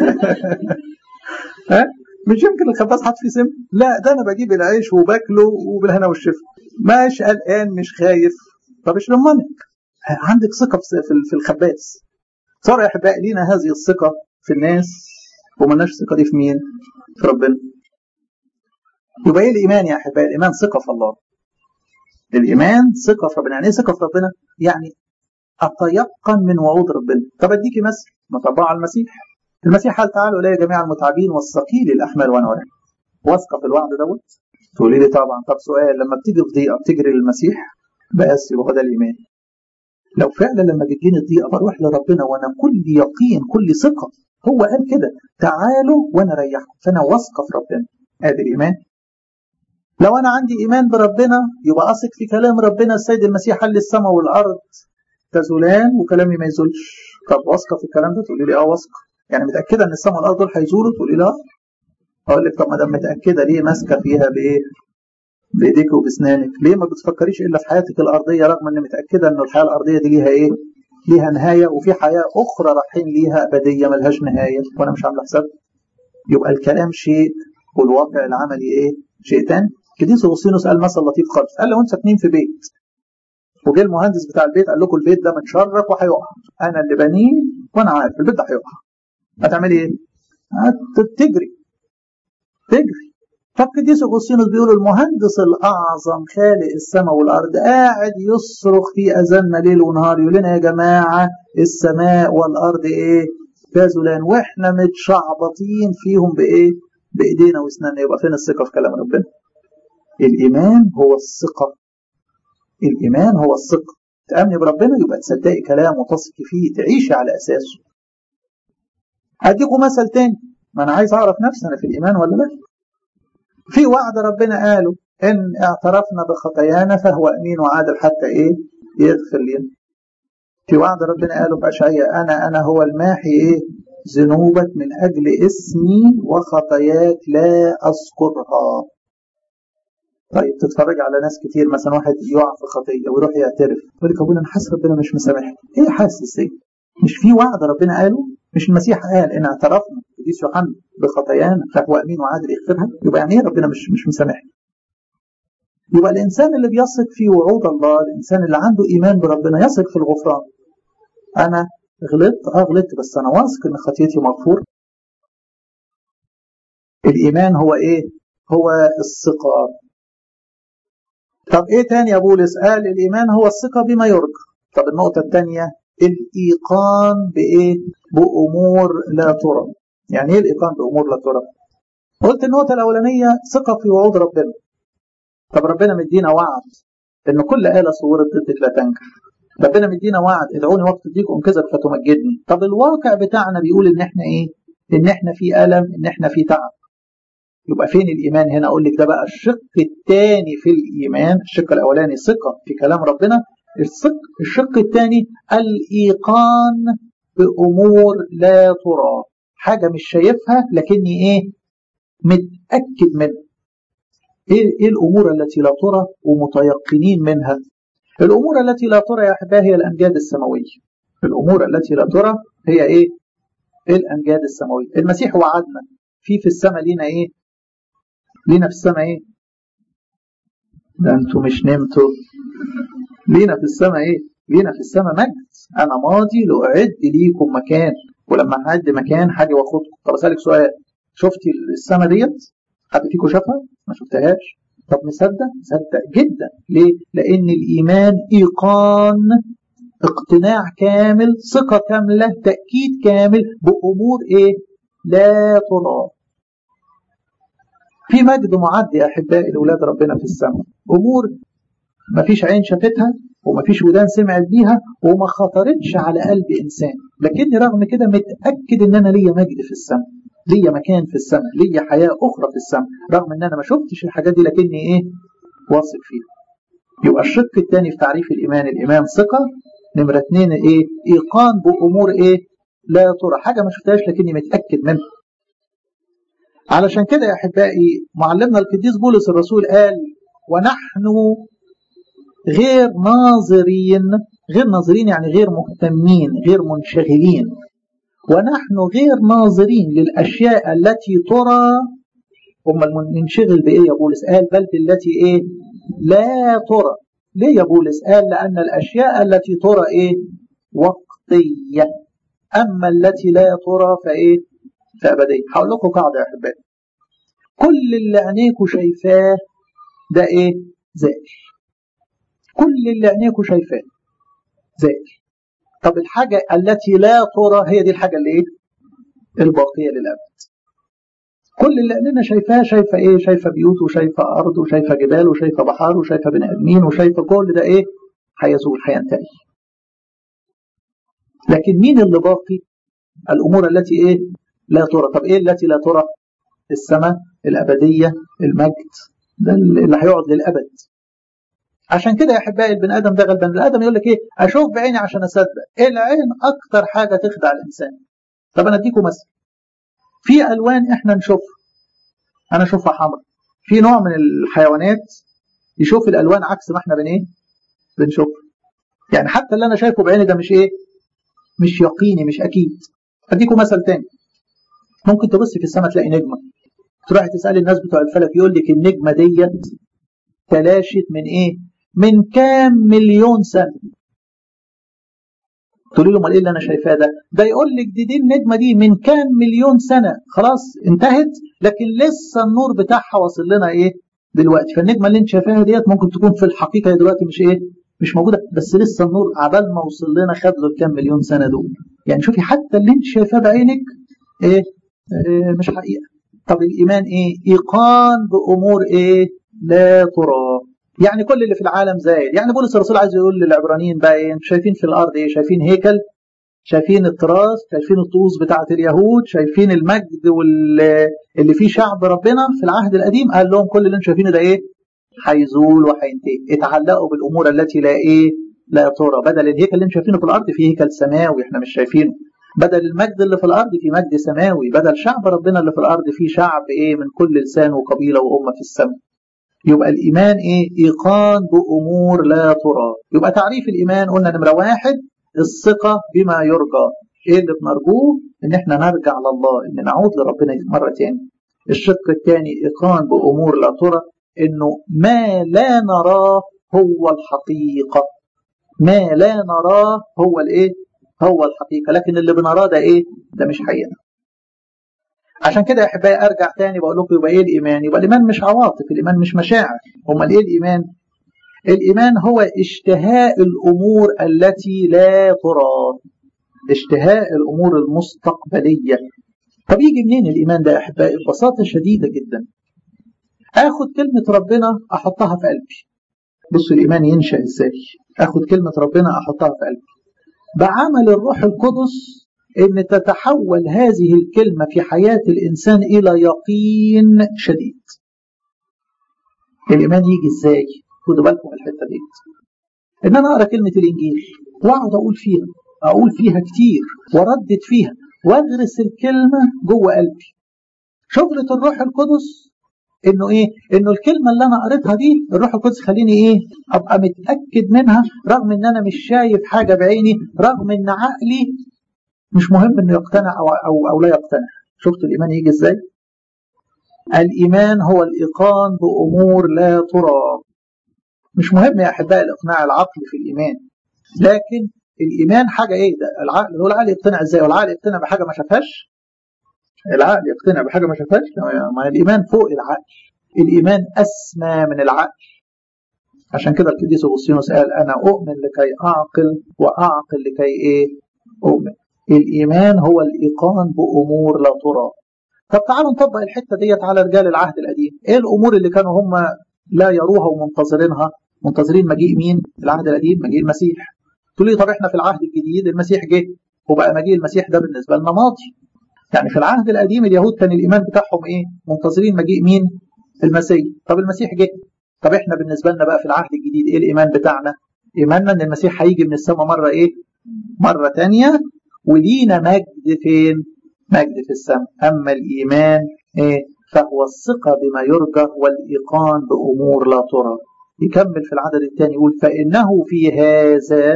ها؟ مش يمكن الخباز حاطط فيه سم؟ لا ده انا بجيب العيش وباكله وبالهنا والشفا. مش قلقان مش خايف طب ايش لمنك عندك ثقه في الخباز صار يا احبائي لينا هذه الثقه في الناس ومالناش ثقه دي في مين؟ في ربنا يبقى ايه الايمان يا احبائي؟ الايمان ثقه في الله الايمان ثقه في ربنا يعني ايه ثقه في ربنا؟ يعني اتيقن من وعود ربنا طب اديكي مثل مطبعه على المسيح المسيح قال تعالوا الي جميع المتعبين والثقيل الاحمال وانا واحد واثقه في الوعد دوت تقولي لي طبعا طب سؤال لما بتيجي في ضيقه بتجري للمسيح بس يبقى ده الايمان لو فعلا لما بتجيني الضيقه بروح لربنا وانا كل يقين كل ثقه هو قال كده تعالوا وانا اريحكم فانا واثقه في ربنا ادي الايمان لو انا عندي ايمان بربنا يبقى اثق في كلام ربنا السيد المسيح قال السماء والارض تزولان وكلامي ما يزولش طب واثقه في الكلام ده تقولي لي اه واثقه يعني متاكده ان السماء والارض دول هيزولوا تقولي لا اقول لك طب ما دام متاكده ليه ماسكه فيها بايه بايديك وباسنانك ليه ما بتفكريش الا في حياتك الارضيه رغم ان متاكده ان الحياه الارضيه دي ليها ايه ليها نهايه وفي حياه اخرى رايحين ليها ابديه ملهاش نهايه وانا مش عامله حساب يبقى الكلام شيء والواقع العملي ايه شيء تاني كديس اغسطينوس قال مثل لطيف خالص قال لو انتوا ساكنين في بيت وجه المهندس بتاع البيت قال لكم البيت ده متشرف وهيقع انا اللي بنيه وانا عارف البيت ده هيقع هتعملي ايه؟ هتجري تجري فالقديس اغسطينوس بيقول المهندس الاعظم خالق السماء والارض قاعد يصرخ في اذاننا ليل ونهار يقول لنا يا جماعه السماء والارض ايه؟ تزولان واحنا متشعبطين فيهم بايه؟ بايدينا واسناننا يبقى فين الثقه في كلام ربنا؟ الايمان هو الثقه الايمان هو الثقه تامني بربنا يبقى تصدقي كلامه وتثقي فيه تعيشي على اساسه اديكم مثل تاني ما انا عايز اعرف نفسي انا في الايمان ولا لا في وعد ربنا قاله ان اعترفنا بخطايانا فهو امين وعادل حتى ايه يغفر لنا في وعد ربنا قاله في اشعياء انا انا هو الماحي ايه ذنوبك من اجل اسمي وخطاياك لا اذكرها طيب تتفرج على ناس كتير مثلا واحد يقع في خطيه ويروح يعترف يقول لك ابونا انا حاسس ربنا مش مسامحني ايه حاسس ايه مش في وعد ربنا قاله مش المسيح قال ان اعترفنا قديس يوحنا بخطايانا فهو امين وعادل يغفرها يبقى يعني ايه ربنا مش مش مسامحني يبقى الانسان اللي بيثق في وعود الله الانسان اللي عنده ايمان بربنا يثق في الغفران انا غلطت اه غلطت بس انا واثق ان خطيتي مغفور الايمان هو ايه هو الثقه طب ايه تاني يا بولس قال الايمان هو الثقه بما يرجى طب النقطه الثانيه الايقان بايه بامور لا ترى يعني ايه الايقان بامور لا ترى قلت النقطه الاولانيه ثقه في وعود ربنا طب ربنا مدينا وعد ان كل اله صورت ضدك لا تنجح ربنا مدينا وعد ادعوني وقت تديك انكذب فتمجدني طب الواقع بتاعنا بيقول ان احنا ايه ان احنا في الم ان احنا في تعب يبقى فين الايمان هنا اقول لك ده بقى الشق الثاني في الايمان الشق الاولاني ثقه في كلام ربنا الثق الشق الثاني الايقان بامور لا ترى حاجه مش شايفها لكني ايه متاكد منها ايه ايه الامور التي لا ترى ومتيقنين منها الامور التي لا ترى يا احبائي هي الامجاد السماويه الامور التي لا ترى هي ايه الامجاد السماويه المسيح وعدنا في في السماء لينا ايه لينا في السماء ايه ده انتوا مش نمتوا لينا في السماء ايه لينا في السماء مجد انا ماضي لاعد ليكم مكان ولما هعد مكان حاجه واخدكم طب اسالك سؤال شفتي السماء ديت حد فيكم شافها ما شفتهاش طب مصدق مصدق جدا ليه لان الايمان ايقان اقتناع كامل ثقه كامله تاكيد كامل بامور ايه لا ترى في مجد معد يا احبائي لاولاد ربنا في السماء امور ما فيش عين شافتها وما فيش ودان سمعت بيها وما خطرتش على قلب انسان لكني رغم كده متاكد ان انا ليا مجد في السماء ليا مكان في السماء ليا حياه اخرى في السماء رغم ان انا ما شفتش الحاجات دي لكني ايه واثق فيها يبقى الشق الثاني في تعريف الايمان الايمان ثقه نمره اثنين ايه ايقان بامور ايه لا ترى حاجه ما شفتهاش لكني متاكد منها علشان كده يا احبائي معلمنا القديس بولس الرسول قال ونحن غير ناظرين غير ناظرين يعني غير مهتمين غير منشغلين ونحن غير ناظرين للاشياء التي ترى امال ننشغل بايه يا بولس قال بل بالتي ايه لا ترى ليه يا بولس قال لان الاشياء التي ترى ايه وقتيه اما التي لا ترى فايه فابديه هقول لكم قاعده يا احبائي كل اللي عينيكوا شايفاه ده ايه زائل كل اللي عينيكوا شايفاه زائل طب الحاجة التي لا ترى هي دي الحاجة اللي ايه الباقية للأبد كل اللي عيننا شايفاه شايفة إيه شايفة بيوت وشايفة أرض وشايفة جبال وشايفة بحار وشايفة بني آدمين وشايفة كل ده إيه هيزول هينتهي لكن مين اللي باقي الأمور التي إيه لا ترى طب إيه التي لا ترى السماء الأبدية المجد ده اللي هيقعد للأبد عشان كده يا احبائي البني ادم ده غلبان الادم يقول لك ايه اشوف بعيني عشان اصدق العين اكتر حاجه تخدع الانسان طب انا اديكم مثل في الوان احنا نشوفها انا اشوفها حمراء في نوع من الحيوانات يشوف الالوان عكس ما احنا بن ايه بنشوف يعني حتى اللي انا شايفه بعيني ده مش ايه مش يقيني مش اكيد اديكم مثل تاني ممكن تبص في السماء تلاقي نجمه تروح تسال الناس بتوع الفلك يقول لك النجمه ديت تلاشت من ايه من كام مليون سنه تقولي له امال ايه اللي انا شايفاه ده ده يقول لك دي دي النجمه دي من كام مليون سنه خلاص انتهت لكن لسه النور بتاعها واصل لنا ايه دلوقتي فالنجمه اللي انت شايفاها ديت ممكن تكون في الحقيقه دلوقتي مش ايه مش موجوده بس لسه النور عبال ما وصل لنا خد له كام مليون سنه دول يعني شوفي حتى اللي انت شايفاه بعينك ايه, إيه مش حقيقه طب الايمان ايه ايقان بامور ايه لا ترى يعني كل اللي في العالم زايد يعني بولس الرسول عايز يقول للعبرانيين بقى ايه انتوا شايفين في الارض ايه شايفين هيكل شايفين التراث شايفين الطقوس بتاعه اليهود شايفين المجد واللي فيه شعب ربنا في العهد القديم قال لهم كل اللي انتوا شايفينه ده ايه هيزول وهينتهي اتعلقوا بالامور التي لا ايه لا ترى بدل الهيكل اللي انتوا شايفينه في الارض في هيكل سماوي احنا مش شايفينه بدل المجد اللي في الارض في مجد سماوي بدل شعب ربنا اللي في الارض في شعب ايه من كل لسان وقبيله وامه في السماء يبقى الإيمان إيه؟ إيقان بأمور لا ترى يبقى تعريف الإيمان قلنا نمرة واحد الثقة بما يرجى إيه اللي بنرجوه؟ إن إحنا نرجع لله إن نعود لربنا مرة تاني الشق الثاني إيقان بأمور لا ترى إنه ما لا نراه هو الحقيقة ما لا نراه هو الإيه؟ هو الحقيقة لكن اللي بنراه ده إيه؟ ده مش حقيقة عشان كده يا احبائي ارجع تاني بقول لكم يبقى ايه الايمان؟ يبقى الايمان مش عواطف، الايمان مش مشاعر، امال ايه الايمان؟ الايمان هو اشتهاء الامور التي لا ترى. اشتهاء الامور المستقبليه. طب يجي منين الايمان ده يا احبائي؟ ببساطه شديده جدا. اخد كلمه ربنا احطها في قلبي. بصوا الايمان ينشا ازاي؟ اخد كلمه ربنا احطها في قلبي. بعمل الروح القدس ان تتحول هذه الكلمة في حياة الإنسان إلى يقين شديد الإيمان يجي إزاي خدوا بالكم الحتة دي إن أنا أقرأ كلمة الإنجيل وأقعد أقول فيها أقول فيها كتير وردد فيها وأغرس الكلمة جوه قلبي شغلة الروح القدس انه ايه انه الكلمه اللي انا قريتها دي الروح القدس خليني ايه ابقى متاكد منها رغم ان انا مش شايف حاجه بعيني رغم ان عقلي مش مهم انه يقتنع او او, أو لا يقتنع شفت الايمان يجي ازاي الايمان هو الايقان بامور لا ترى مش مهم يا احبائي الاقناع العقلي في الايمان لكن الايمان حاجه ايه ده العقل هو العقل يقتنع ازاي والعقل يقتنع بحاجه ما شافهاش العقل يقتنع بحاجه ما شافهاش ما الايمان فوق العقل الايمان اسمى من العقل عشان كده القديس اغسطينوس قال انا اؤمن لكي اعقل واعقل لكي ايه اؤمن الإيمان هو الإيقان بأمور لا ترى طب تعالوا نطبق الحتة ديت على رجال العهد القديم إيه الأمور اللي كانوا هم لا يروها ومنتظرينها منتظرين مجيء مين العهد القديم مجيء المسيح تقول لي طب احنا في العهد الجديد المسيح جه وبقى مجيء المسيح ده بالنسبة لنا ماضي يعني في العهد القديم اليهود كان الإيمان بتاعهم إيه منتظرين مجيء مين المسيح طب المسيح جه طب احنا بالنسبة لنا بقى في العهد الجديد إيه الإيمان بتاعنا إيماننا إن المسيح هيجي من السماء مرة إيه مرة تانية ولينا مجد فين مجد في السماء أما الإيمان إيه فهو الثقة بما يرجى والإيقان بأمور لا ترى يكمل في العدد الثاني يقول فإنه في هذا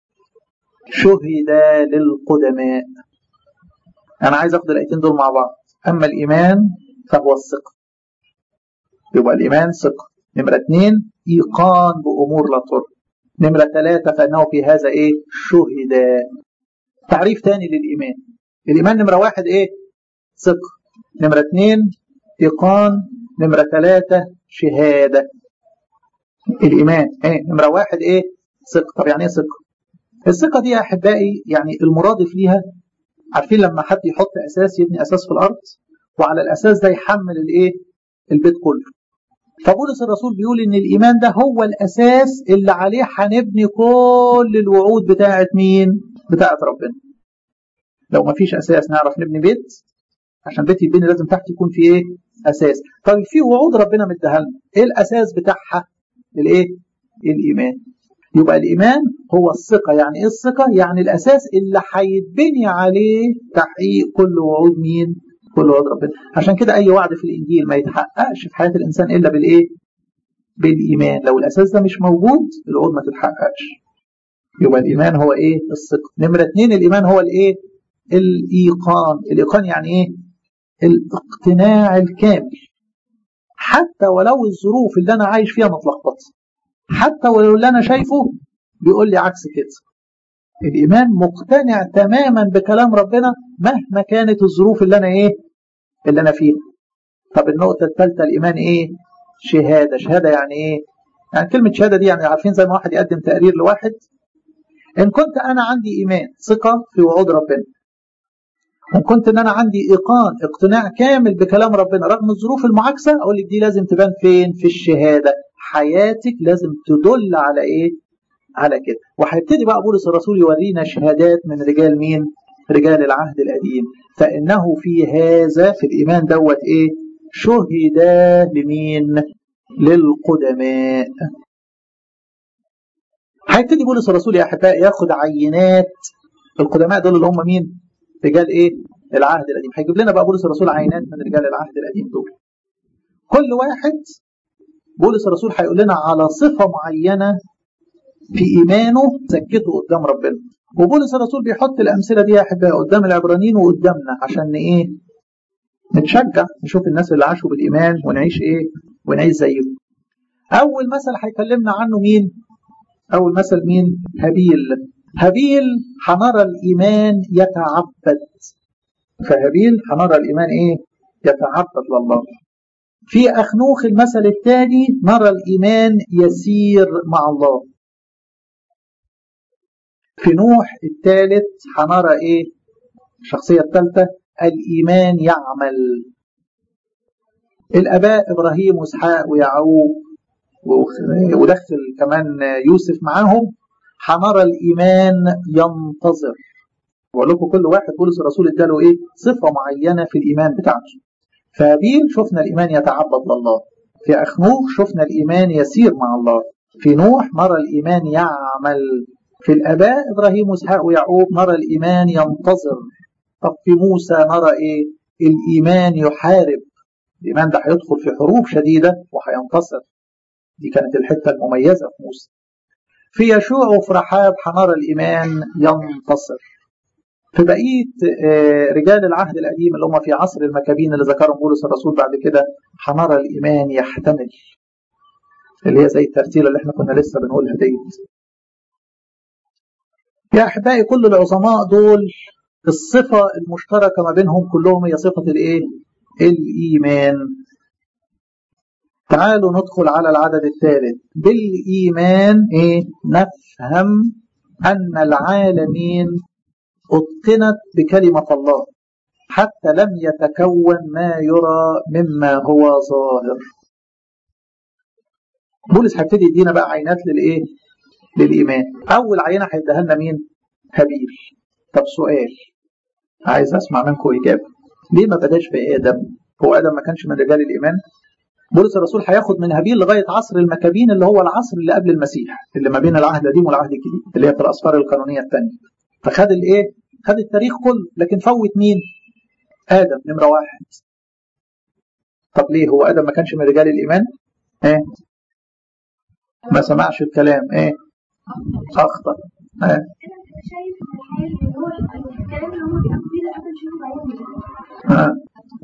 شهد للقدماء أنا عايز أخد الآيتين دول مع بعض أما الإيمان فهو الثقة يبقى الإيمان ثقة نمرة اثنين إيقان بأمور لا ترى نمرة ثلاثة فإنه في هذا إيه شهد تعريف تاني للإيمان الإيمان نمرة واحد إيه ثقة نمرة اثنين إيقان نمرة ثلاثة شهادة الإيمان إيه نمرة واحد إيه ثقة طب يعني إيه ثقة الثقة دي يا أحبائي يعني المرادف ليها عارفين لما حد يحط اساس يبني اساس في الارض وعلى الاساس ده يحمل الايه البيت كله فبولس الرسول بيقول ان الايمان ده هو الاساس اللي عليه هنبني كل الوعود بتاعه مين بتاعه ربنا لو ما فيش اساس نعرف نبني بيت عشان بيت يتبني لازم تحت يكون في ايه اساس طيب في وعود ربنا مديها لنا ايه الاساس بتاعها الايه الايمان يبقى الايمان هو الثقه يعني ايه الثقه يعني الاساس اللي هيتبني عليه تحقيق كل وعود مين كل وعود ربنا عشان كده اي وعد في الانجيل ما يتحققش في حياه الانسان الا بالايه بالايمان لو الاساس ده مش موجود الوعود ما تتحققش يبقى الايمان هو ايه الثقه نمره اثنين الايمان هو الايه الايقان الايقان يعني ايه الاقتناع الكامل حتى ولو الظروف اللي انا عايش فيها متلخبطه حتى ولو اللي انا شايفه بيقول لي عكس كده الايمان مقتنع تماما بكلام ربنا مهما كانت الظروف اللي انا ايه اللي انا فيها طب النقطه الثالثه الايمان ايه شهاده شهاده يعني ايه يعني كلمه شهاده دي يعني عارفين زي ما واحد يقدم تقرير لواحد ان كنت انا عندي ايمان ثقه في وعود ربنا ان كنت ان انا عندي ايقان اقتناع كامل بكلام ربنا رغم الظروف المعاكسه اقول لك دي لازم تبان فين في الشهاده حياتك لازم تدل على ايه على كده وهيبتدي بقى بولس الرسول يورينا شهادات من رجال مين رجال العهد القديم فانه في هذا في الايمان دوت ايه شهد لمين للقدماء هيبتدي بولس الرسول يا احبائي ياخد عينات القدماء دول اللي هم مين رجال ايه العهد القديم هيجيب لنا بقى بولس الرسول عينات من رجال العهد القديم دول كل واحد بولس الرسول هيقول لنا على صفة معينة في إيمانه زكته قدام ربنا وبولس الرسول بيحط الأمثلة دي يا أحبائي قدام العبرانيين وقدامنا عشان إيه نتشجع نشوف الناس اللي عاشوا بالإيمان ونعيش إيه ونعيش زيهم أول مثل هيكلمنا عنه مين أول مثل مين هابيل هابيل هنرى الإيمان يتعبد فهابيل هنرى الإيمان إيه يتعبد لله في أخنوخ المثل الثاني نرى الإيمان يسير مع الله في نوح الثالث هنرى إيه الشخصية الثالثة الإيمان يعمل الآباء إبراهيم وإسحاق ويعقوب ودخل كمان يوسف معاهم هنرى الإيمان ينتظر بقول لكم كل واحد بولس الرسول اداله ايه صفه معينه في الايمان بتاعته فابيل شفنا الايمان يتعبد لله في اخنوخ شفنا الايمان يسير مع الله في نوح نرى الايمان يعمل في الاباء ابراهيم واسحاق ويعقوب نرى الايمان ينتظر طب في موسى نرى ايه الايمان يحارب الايمان ده هيدخل في حروب شديده وهينتصر دي كانت الحته المميزه في موسى في يشوع وفي رحاب هنرى الايمان ينتصر في بقيه رجال العهد القديم اللي هم في عصر المكابين اللي ذكرهم بولس الرسول بعد كده هنرى الايمان يحتمل اللي هي زي الترتيله اللي احنا كنا لسه بنقولها ديت يا احبائي كل العظماء دول الصفه المشتركه ما بينهم كلهم هي صفه الايه الايمان تعالوا ندخل على العدد الثالث بالايمان ايه نفهم ان العالمين أتقنت بكلمة الله حتى لم يتكون ما يرى مما هو ظاهر بولس هيبتدي يدينا بقى عينات للايه للايمان اول عينه هيديها لنا مين هابيل طب سؤال عايز اسمع منكم اجابه ليه ما بداش بادم هو ادم ما كانش من رجال الايمان بولس الرسول هياخد من هابيل لغايه عصر المكابين اللي هو العصر اللي قبل المسيح اللي ما بين العهد القديم والعهد الجديد اللي هي في الاسفار القانونيه الثانيه فخد الايه خد التاريخ كله لكن فوت مين ادم نمره واحد طب ليه هو ادم ما كانش من رجال الايمان ايه ما سمعش الكلام ايه اخطا ايه آه.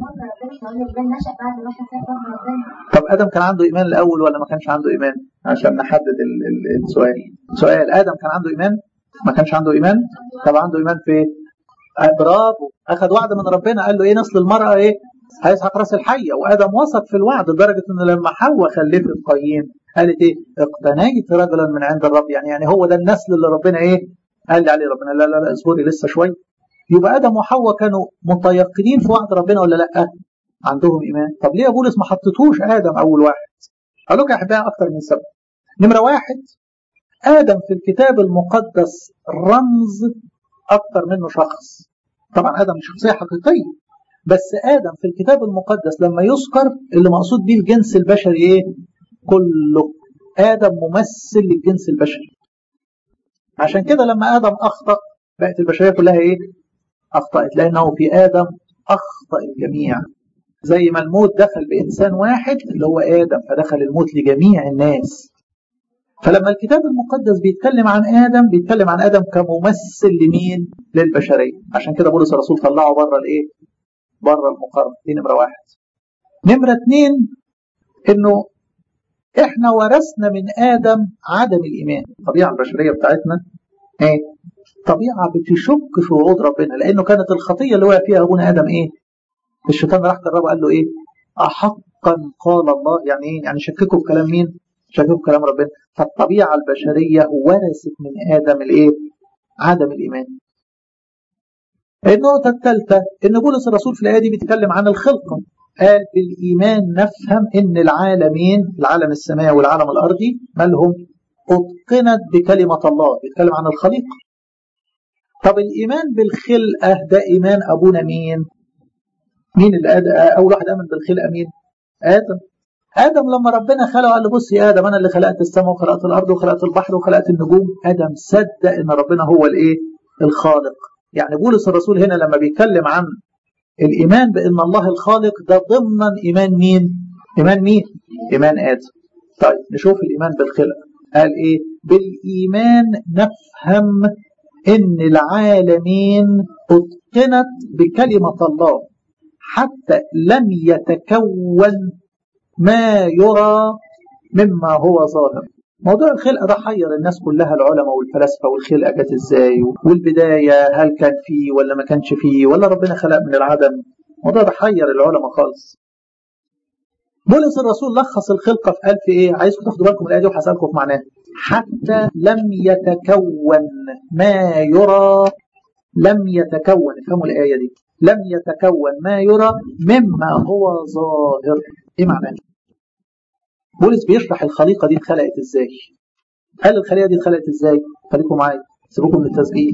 طب ادم كان عنده ايمان الاول ولا ما كانش عنده ايمان عشان نحدد ال ال السؤال سؤال ادم كان عنده ايمان ما كانش عنده ايمان طب عنده ايمان في آه برافو اخذ وعد من ربنا قال له ايه نسل المراه ايه هيسحق راس الحيه وادم وثق في الوعد لدرجه ان لما حواء خلفت قايين قالت ايه اقتنيت رجلا من عند الرب يعني يعني هو ده النسل اللي ربنا ايه قال لي عليه ربنا لا لا لا اصبري لسه شويه يبقى ادم وحواء كانوا متيقنين في وعد ربنا ولا لا عندهم ايمان طب ليه يا بولس ما حطيتوش ادم اول واحد اقول لكم يا احبائي اكتر من سبب نمره واحد ادم في الكتاب المقدس رمز اكتر منه شخص طبعا ادم شخصيه حقيقيه بس ادم في الكتاب المقدس لما يذكر اللي مقصود بيه الجنس البشري ايه كله ادم ممثل للجنس البشري عشان كده لما ادم اخطا بقت البشريه كلها ايه اخطات لانه في ادم اخطا الجميع زي ما الموت دخل بانسان واحد اللي هو ادم فدخل الموت لجميع الناس فلما الكتاب المقدس بيتكلم عن ادم بيتكلم عن ادم كممثل لمين للبشريه عشان كده بولس الرسول طلعه بره الايه بره المقارنه دي نمره واحد نمره اثنين انه احنا ورثنا من ادم عدم الايمان الطبيعه البشريه بتاعتنا ايه طبيعه بتشك في وعود ربنا لانه كانت الخطيه اللي وقع فيها ابونا ادم ايه الشيطان راح جربه قال له ايه احقا قال الله يعني ايه يعني شككوا في كلام مين شككوا في كلام ربنا فالطبيعه البشريه ورثت من ادم الايه عدم الايمان النقطة الثالثة إن بولس الرسول في الآية دي بيتكلم عن الخلقة قال بالإيمان نفهم إن العالمين العالم السماوي والعالم الأرضي مالهم أتقنت بكلمة الله بيتكلم عن الخليقة طب الإيمان بالخلقة ده إيمان أبونا مين مين اللي أد... أول واحد آمن بالخلقة مين آدم آدم لما ربنا خلقه قال له بص يا آدم أنا اللي خلقت السماء وخلقت الأرض وخلقت البحر وخلقت النجوم آدم صدق إن ربنا هو الإيه الخالق يعني بولس الرسول هنا لما بيتكلم عن الإيمان بأن الله الخالق ده ضمن إيمان مين إيمان مين إيمان آدم طيب نشوف الإيمان بالخلق قال إيه بالإيمان نفهم إن العالمين أتقنت بكلمة الله حتى لم يتكون ما يرى مما هو ظاهر موضوع الخلقة ده حير الناس كلها العلماء والفلاسفة والخلقة جت ازاي والبداية هل كان فيه ولا ما كانش فيه ولا ربنا خلق من العدم الموضوع ده حير العلماء خالص بولس الرسول لخص الخلقة في قال في ايه عايزكم تاخدوا بالكم من الآية دي وهسألكم في معناها حتى لم يتكون ما يرى لم يتكون افهموا الآية دي لم يتكون ما يرى مما هو ظاهر ايه معناه بولس بيشرح الخليقه دي اتخلقت ازاي قال الخليقه دي اتخلقت ازاي خليكم معايا سيبوكم من التسجيل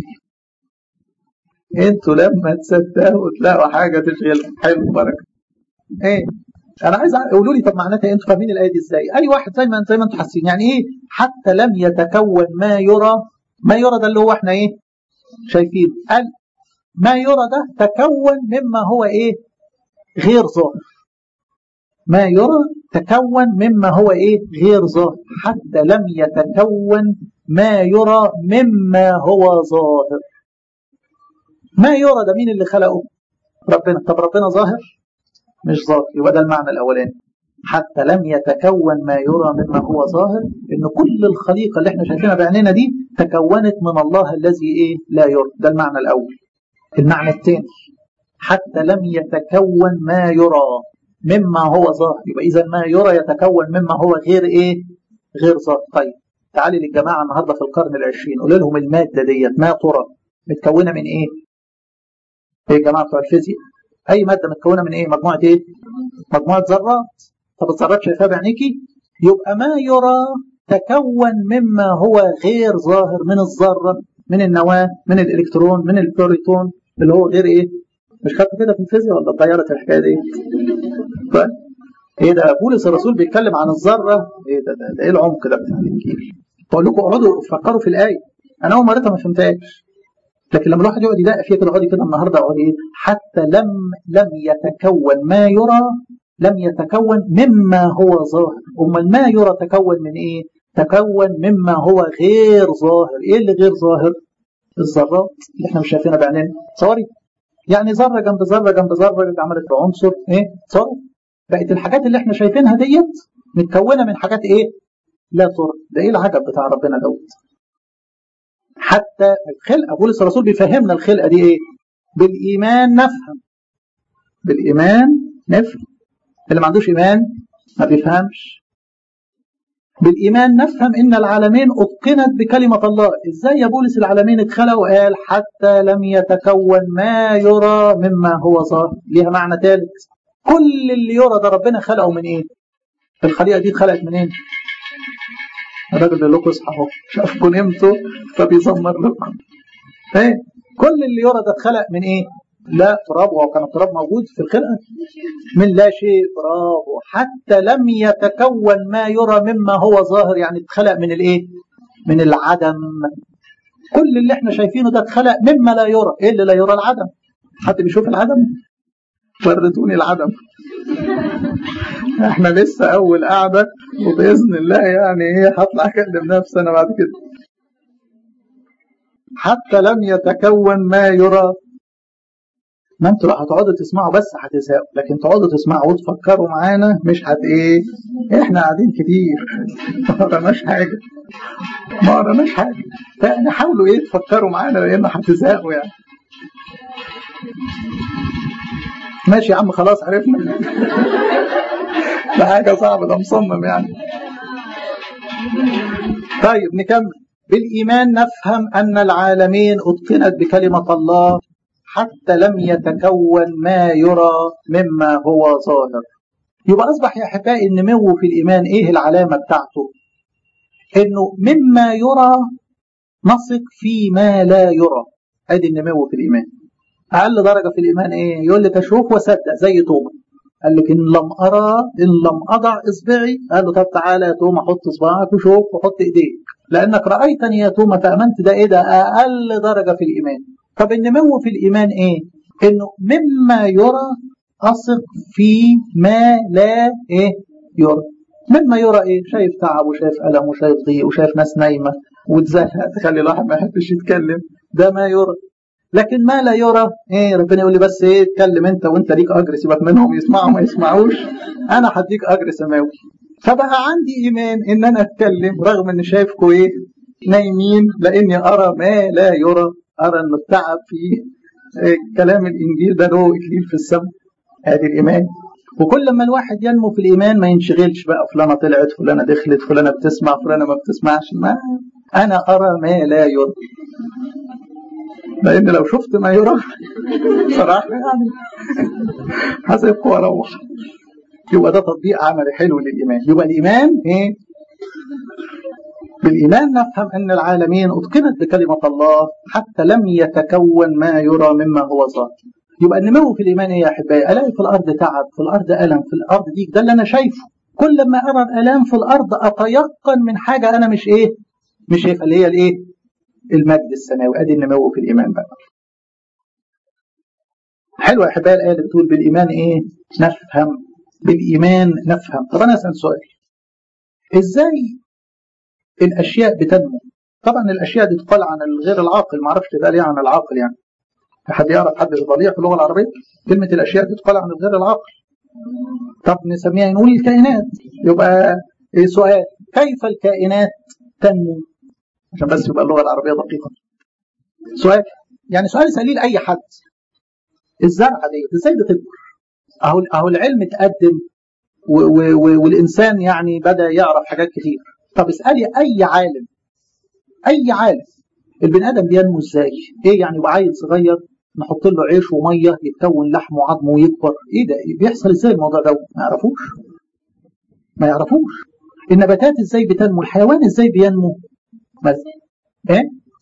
انتوا لما تصدقوا تلاقوا حاجه تشغلكم حلو بركه ايه انا عايز قولوا لي طب معناتها انتوا فاهمين الايه دي ازاي اي واحد زي ما زي ما انتوا حاسين يعني ايه حتى لم يتكون ما يرى ما يرى ده اللي هو احنا ايه شايفين قال ما يرى ده تكون مما هو ايه غير ظاهر ما يرى تكون مما هو ايه غير ظاهر حتى لم يتكون ما يرى مما هو ظاهر ما يرى ده مين اللي خلقه ربنا طب ربنا ظاهر مش ظاهر يبقى ده المعنى الاولاني حتى لم يتكون ما يرى مما هو ظاهر ان كل الخليقه اللي احنا شايفينها بعيننا دي تكونت من الله الذي ايه لا يرى ده المعنى الاول المعنى الثاني حتى لم يتكون ما يرى مما هو ظاهر يبقى اذا ما يرى يتكون مما هو غير ايه غير ظاهر طيب تعالي للجماعه النهارده في القرن العشرين قول لهم الماده ديت ما ترى متكونه من ايه ايه يا جماعه بتوع الفيزياء اي ماده متكونه من ايه مجموعه ايه مجموعه ذرات طب الذرات شايفاها بعينيكي يبقى ما يرى تكون مما هو غير ظاهر من الذره من النواه من الالكترون من البروتون اللي هو غير ايه مش خدتوا كده في الفيزياء ولا اتغيرت الحكايه دي طيب ايه ده بولس الرسول بيتكلم عن الذره ايه ده ده, ده ايه العمق ده بتاع الانجيل بقول لكم اقعدوا فكروا في الايه انا اول ما قريتها ما فهمتهاش لكن لما الواحد يقعد يدقق فيها كده اقعدي كده النهارده اقعدي ايه حتى لم لم يتكون ما يرى لم يتكون مما هو ظاهر امال ما يرى تكون من ايه تكون مما هو غير ظاهر ايه اللي غير ظاهر الذرات اللي احنا مش شايفينها بعيننا تصوري يعني ذره جنب ذره جنب ذره عملت بعنصر ايه تصور بقت الحاجات اللي احنا شايفينها ديت متكونه من حاجات ايه لا ترى ده ايه العجب بتاع ربنا دوت حتى الخلقه بولس الرسول بيفهمنا الخلقه دي ايه بالايمان نفهم بالايمان نفهم اللي ما عندوش ايمان ما بيفهمش بالإيمان نفهم إن العالمين أتقنت بكلمة الله إزاي يا بولس العالمين اتخلقوا قال حتى لم يتكون ما يرى مما هو ظاهر ليها معنى ثالث كل اللي يرى ده ربنا خلقه من إيه الخليقة دي اتخلقت منين إيه؟ الراجل بيقول لكم اصحوا شافكم نمتوا فبيزمر لكم ايه كل اللي يرى ده اتخلق من ايه لا تراب وهو كان التراب موجود في الخلقه من لا شيء برافو حتى لم يتكون ما يرى مما هو ظاهر يعني اتخلق من الايه من العدم كل اللي احنا شايفينه ده اتخلق مما لا يرى ايه اللي لا يرى العدم حد بيشوف العدم ورتوني العدم احنا لسه اول قعده وباذن الله يعني ايه هطلع اكلم نفسي انا بعد كده حتى لم يتكون ما يرى ما انتوا لو هتقعدوا تسمعوا بس هتزهقوا لكن تقعدوا تسمعوا وتفكروا معانا مش هت ايه احنا قاعدين كتير ما وراناش حاجه ما وراناش حاجه فيعني حاولوا ايه تفكروا معانا لان هتزهقوا يعني ماشي يا عم خلاص عرفنا ده حاجه صعبه ده مصمم يعني طيب نكمل بالإيمان نفهم أن العالمين أتقنت بكلمة الله حتى لم يتكون ما يرى مما هو ظاهر يبقى أصبح يا أحبائي النمو في الإيمان إيه العلامة بتاعته إنه مما يرى نثق فيما لا يرى أدي النمو في الإيمان أقل درجة في الإيمان إيه يقول لك أشوف وأصدق زي توما قال لك إن لم أرى إن لم أضع إصبعي قال له طب تعالى يا توما حط إصبعك وشوف وحط إيديك لأنك رأيتني يا توما فأمنت ده إيه ده أقل درجة في الإيمان طب النمو في الإيمان إيه إنه مما يرى أثق في ما لا إيه يرى مما يرى إيه شايف تعب وشايف ألم وشايف ضيق وشايف ناس نايمة وتزهق تخلي الواحد ما يحبش يتكلم ده ما يرى لكن ما لا يرى ايه ربنا يقول لي بس ايه اتكلم انت وانت ليك اجر سيبك منهم يسمعوا ما يسمعوش انا هديك اجر سماوي فبقى عندي ايمان ان انا اتكلم رغم ان شايفكم ايه نايمين لاني ارى ما لا يرى ارى ان التعب في إيه كلام الانجيل ده له اكليل في السماء ادي الايمان وكل ما الواحد ينمو في الايمان ما ينشغلش بقى فلانه طلعت فلانه دخلت فلانه بتسمع فلانه ما بتسمعش ما انا ارى ما لا يرى لان لو شفت ما يرى صراحه يعني هسيبكم واروح يبقى ده تطبيق عملي حلو للايمان يبقى الايمان ايه بالإيمان نفهم أن العالمين أتقنت بكلمة الله حتى لم يتكون ما يرى مما هو ظاهر يبقى النمو في الإيمان يا أحبائي ألاقي في الأرض تعب في الأرض ألم في الأرض ديك ده اللي أنا شايفه كل ما أرى الألام في الأرض أتيقن من حاجة أنا مش إيه مش شايفها اللي هي الإيه المجد السماوي أدي النمو في الإيمان بقى حلوة يا أحبائي الآية اللي بتقول بالإيمان إيه نفهم بالإيمان نفهم طب أنا أسأل سؤال إزاي الاشياء بتنمو طبعا الاشياء دي تقال عن الغير العاقل ما اعرفش تتقال ايه عن العاقل يعني حد يعرف حد ضليع في اللغه العربيه كلمه الاشياء دي تقال عن الغير العاقل طب نسميها نقول الكائنات يبقى إيه سؤال كيف الكائنات تنمو عشان بس يبقى اللغه العربيه دقيقه سؤال يعني سؤال سليل اي حد الزرعه دي ازاي بتكبر اهو اهو العلم اتقدم والانسان يعني بدا يعرف حاجات كتير طب اسألي أي عالم أي عالم البني آدم بينمو إزاي؟ إيه يعني يبقى عيل صغير نحط له عيش ومية يتكون لحم وعظم ويكبر إيه ده؟ بيحصل إزاي الموضوع ده؟ ما يعرفوش ما يعرفوش النباتات إزاي بتنمو؟ الحيوان إزاي بينمو؟ بس إيه؟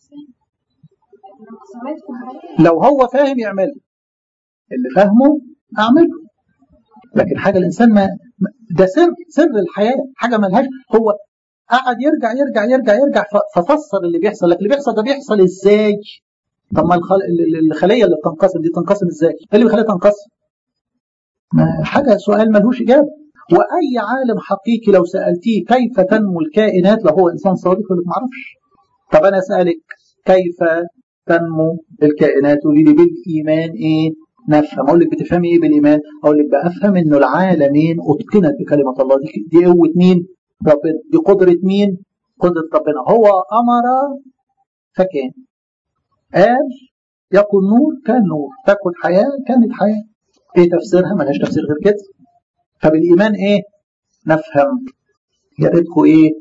لو هو فاهم يعمله اللي فاهمه أعمله لكن حاجة الإنسان ما ده سر سر الحياة حاجة ملهاش هو قعد يرجع يرجع يرجع يرجع ففسر اللي بيحصل لك اللي بيحصل ده بيحصل ازاي طب ما الخليه اللي بتنقسم دي تنقسم ازاي ايه اللي بيخليها تنقسم ما حاجه سؤال ملهوش اجابه واي عالم حقيقي لو سالتيه كيف تنمو الكائنات لو هو انسان صادق يقول لك ما اعرفش طب انا اسالك كيف تنمو الكائنات قولي لي بالايمان ايه نفهم اقول لك بتفهمي ايه بالايمان اقول لك بافهم انه العالمين اتقنت بكلمه الله دي, دي قوه مين ربنا دي قدرة مين قدرة ربنا هو أمر فكان قال يكن نور كان نور تكن حياة كانت حياة ايه تفسيرها ملهاش تفسير غير كده فبالإيمان ايه نفهم يا ريتكم ايه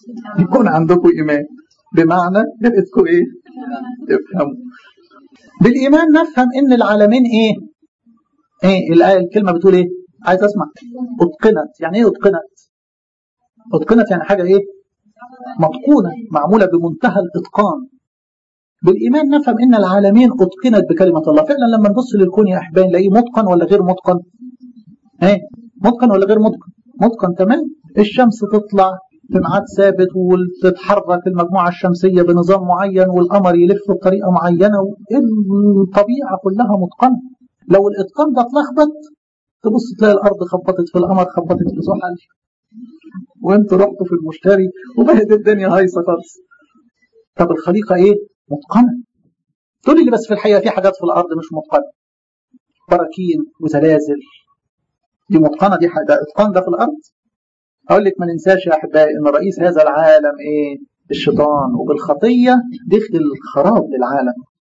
يكون عندكم إيمان بمعنى بدكم إيه؟ تفهموا
بالإيمان نفهم إن العالمين إيه؟ إيه الآية الكلمة بتقول إيه؟ عايز أسمع أتقنت يعني إيه أتقنت؟ أتقنت يعني حاجة إيه؟ متقونة معمولة بمنتهى الإتقان بالإيمان نفهم إن العالمين أتقنت بكلمة الله فعلا لما نبص للكون يا أحبائي نلاقيه متقن ولا غير متقن؟ إيه؟ متقن ولا غير متقن؟ متقن تمام الشمس تطلع في ميعاد ثابت وتتحرك المجموعة الشمسية بنظام معين والقمر يلف بطريقة معينة الطبيعة كلها متقنة لو الإتقان ده اتلخبط تبص تلاقي الأرض خبطت في القمر خبطت في زحل وانتوا رحتوا في المشتري وبقت الدنيا هايصة خالص طب الخليقة ايه؟ متقنة تقول لي بس في الحقيقة في حاجات في الأرض مش متقنة براكين وزلازل دي متقنة دي حاجة إتقان ده في الأرض أقول لك ما ننساش يا أحبائي إن رئيس هذا العالم إيه؟ الشيطان وبالخطية دخل الخراب للعالم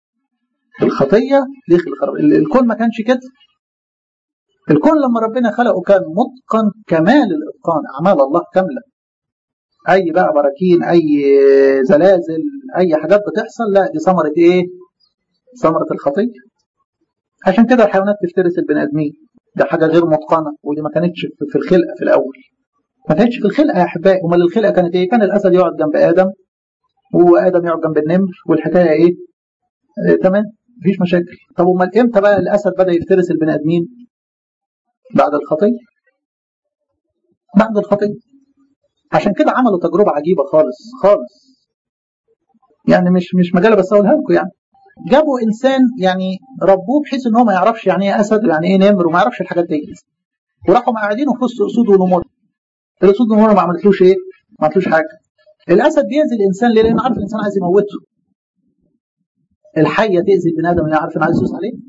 الخطية دخل الخراب الكون ما كانش كده الكون لما ربنا خلقه كان متقن كمال الإتقان أعمال الله كاملة أي بقى براكين أي زلازل أي حاجات بتحصل لا دي ثمرة إيه؟ ثمرة الخطية عشان كده الحيوانات تفترس البني آدمين ده حاجة غير متقنة ودي ما كانتش في الخلقة في الأول ما كانتش في الخلقة يا أحبائي أمال الخلقة كانت إيه؟ كان الأسد يقعد جنب آدم وآدم يقعد جنب النمر والحكاية إيه؟ إيه تمام مفيش مشاكل طب أمال إمتى بقى الأسد بدأ يفترس البني آدمين؟ بعد الخطية بعد الخطية عشان كده عملوا تجربة عجيبة خالص خالص يعني مش مش مجالة بس أقولها لكم يعني جابوا إنسان يعني ربوه بحيث إن هو ما يعرفش يعني إيه أسد ويعني إيه نمر وما يعرفش الحاجات دي وراحوا مقعدينه في وسط أسود ونمور الأسود والنمور ما عملتلوش إيه؟ ما عملتلوش حاجة الأسد بيأذي الإنسان ليه؟ لأنه عارف الإنسان عايز يموته الحية تأذي البني آدم اللي عارف إنه عايز يدوس عليه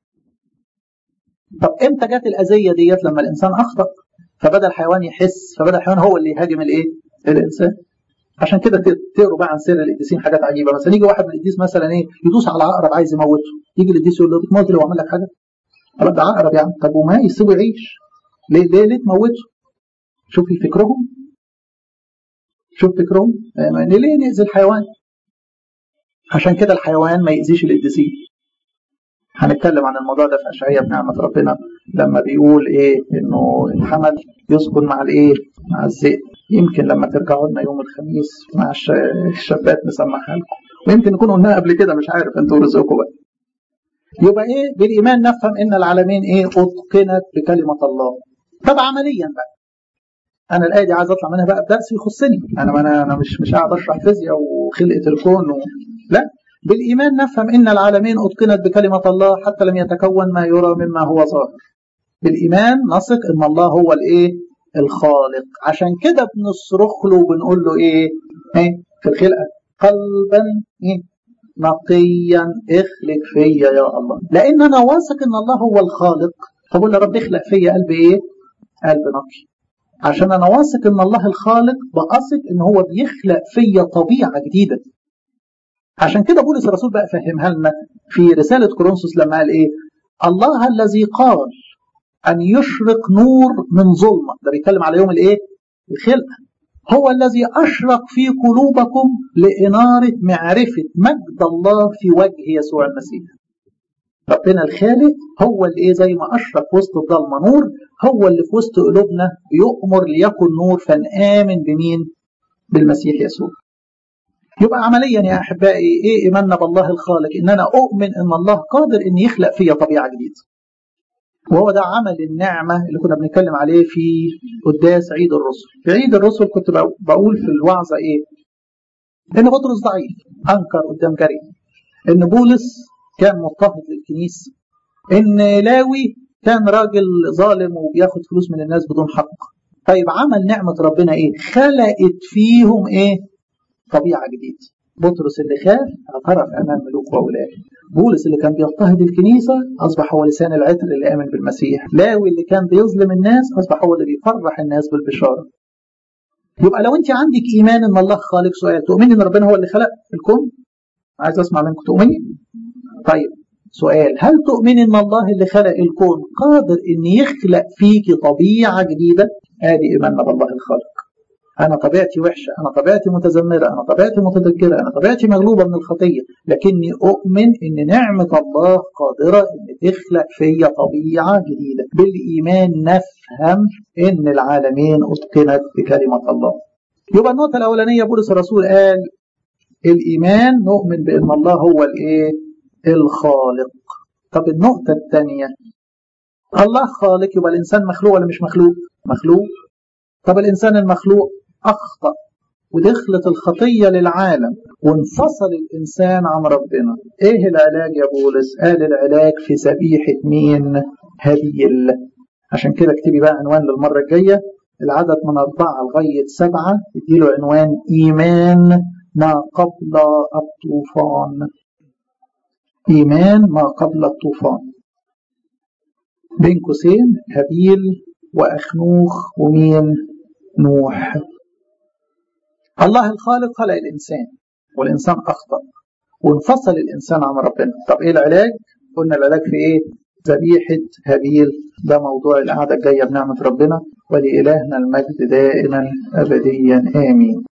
طب امتى جت الاذيه ديت لما الانسان اخطا فبدا الحيوان يحس فبدا الحيوان هو اللي يهاجم الايه الانسان عشان كده تقروا بقى عن سر القديسين حاجات عجيبه مثلا يجي واحد من القديس مثلا ايه يدوس على عقرب عايز يموته يجي القديس يقول له بتموت لو عمل لك حاجه طب ده عقرب يعني طب وما يسيبه يعيش ليه ليه ليه تموته شوفي فكرهم شوف فكرهم يعني ليه نأذي الحيوان عشان كده الحيوان ما يأذيش القديسين هنتكلم عن الموضوع ده في أشعية بنعمة ربنا لما بيقول إيه إنه الحمل يسكن مع الإيه مع الذئب يمكن لما ترجعوا لنا يوم الخميس مع الشابات نسمعها لكم ويمكن نكون قلناها قبل كده مش عارف انتوا رزقكم بقى يبقى ايه بالإيمان نفهم إن العالمين ايه أتقنت بكلمة الله طب عمليا بقى أنا الآية دي عايز أطلع منها بقى بدرس يخصني أنا أنا أنا مش مش قاعد أشرح فيزياء وخلقة الكون و... لا بالإيمان نفهم إن العالمين أتقنت بكلمة الله حتى لم يتكون ما يرى مما هو ظاهر بالإيمان نثق إن الله هو الإيه الخالق عشان كده بنصرخ له وبنقول له إيه إيه في الخلقة قلبا إيه نقيا اخلق فيا يا الله لأن أنا واثق إن الله هو الخالق فبقول له رب اخلق فيا قلب إيه قلب نقي عشان أنا واثق إن الله الخالق بأثق إن هو بيخلق فيا طبيعة جديدة عشان كده بولس الرسول بقى فهمها لنا في رسالة كورنثوس لما قال إيه الله الذي قال أن يشرق نور من ظلمة ده بيتكلم على يوم الإيه الخلقة هو الذي أشرق في قلوبكم لإنارة معرفة مجد الله في وجه يسوع المسيح ربنا الخالق هو اللي إيه زي ما أشرق وسط الضلمة نور هو اللي في وسط قلوبنا بيؤمر ليكن نور فنآمن بمين بالمسيح يسوع يبقى عمليا يا احبائي ايه ايماننا بالله الخالق ان انا اؤمن ان الله قادر ان يخلق فيا طبيعه جديده وهو ده عمل النعمة اللي كنا بنتكلم عليه في قداس عيد الرسل في عيد الرسل كنت بقول في الوعظة ايه ان بطرس ضعيف انكر قدام جري ان بولس كان مضطهد للكنيسة ان لاوي كان راجل ظالم وبياخد فلوس من الناس بدون حق طيب عمل نعمة ربنا ايه خلقت فيهم ايه طبيعة جديدة بطرس اللي خاف اعترف أمام ملوك وأولاد بولس اللي كان بيضطهد الكنيسة أصبح هو لسان العطر اللي آمن بالمسيح لاوي اللي كان بيظلم الناس أصبح هو اللي بيفرح الناس بالبشارة يبقى لو أنت عندك إيمان إن الله خالق سؤال تؤمني إن ربنا هو اللي خلق الكون عايز أسمع منكم تؤمني طيب سؤال هل تؤمني إن الله اللي خلق الكون قادر إن يخلق فيك طبيعة جديدة ادي إيماننا بالله الخالق أنا طبيعتي وحشة أنا طبيعتي متذمرة أنا طبيعتي متذكرة أنا طبيعتي مغلوبة من الخطية لكني أؤمن أن نعمة الله قادرة أن تخلق فيا طبيعة جديدة بالإيمان نفهم أن العالمين أتقنت بكلمة الله يبقى النقطة الأولانية بولس الرسول قال الإيمان نؤمن بأن الله هو الإيه؟ الخالق طب النقطة الثانية الله خالق يبقى الإنسان مخلوق ولا مش مخلوق؟ مخلوق طب الإنسان المخلوق أخطأ ودخلت الخطية للعالم وانفصل الإنسان عن ربنا إيه العلاج يا بولس؟ قال العلاج في ذبيحة مين؟ هابيل عشان كده اكتبي بقى عنوان للمرة الجاية العدد من أربعة لغاية سبعة اديله عنوان إيمان ما قبل الطوفان إيمان ما قبل الطوفان بين قوسين هابيل وأخنوخ ومين نوح الله الخالق خلق الإنسان والإنسان أخطأ وانفصل الإنسان عن ربنا طب إيه العلاج؟ قلنا العلاج في إيه؟ ذبيحة هابيل ده موضوع القعدة الجاية بنعمة ربنا ولإلهنا المجد دائما أبديا آمين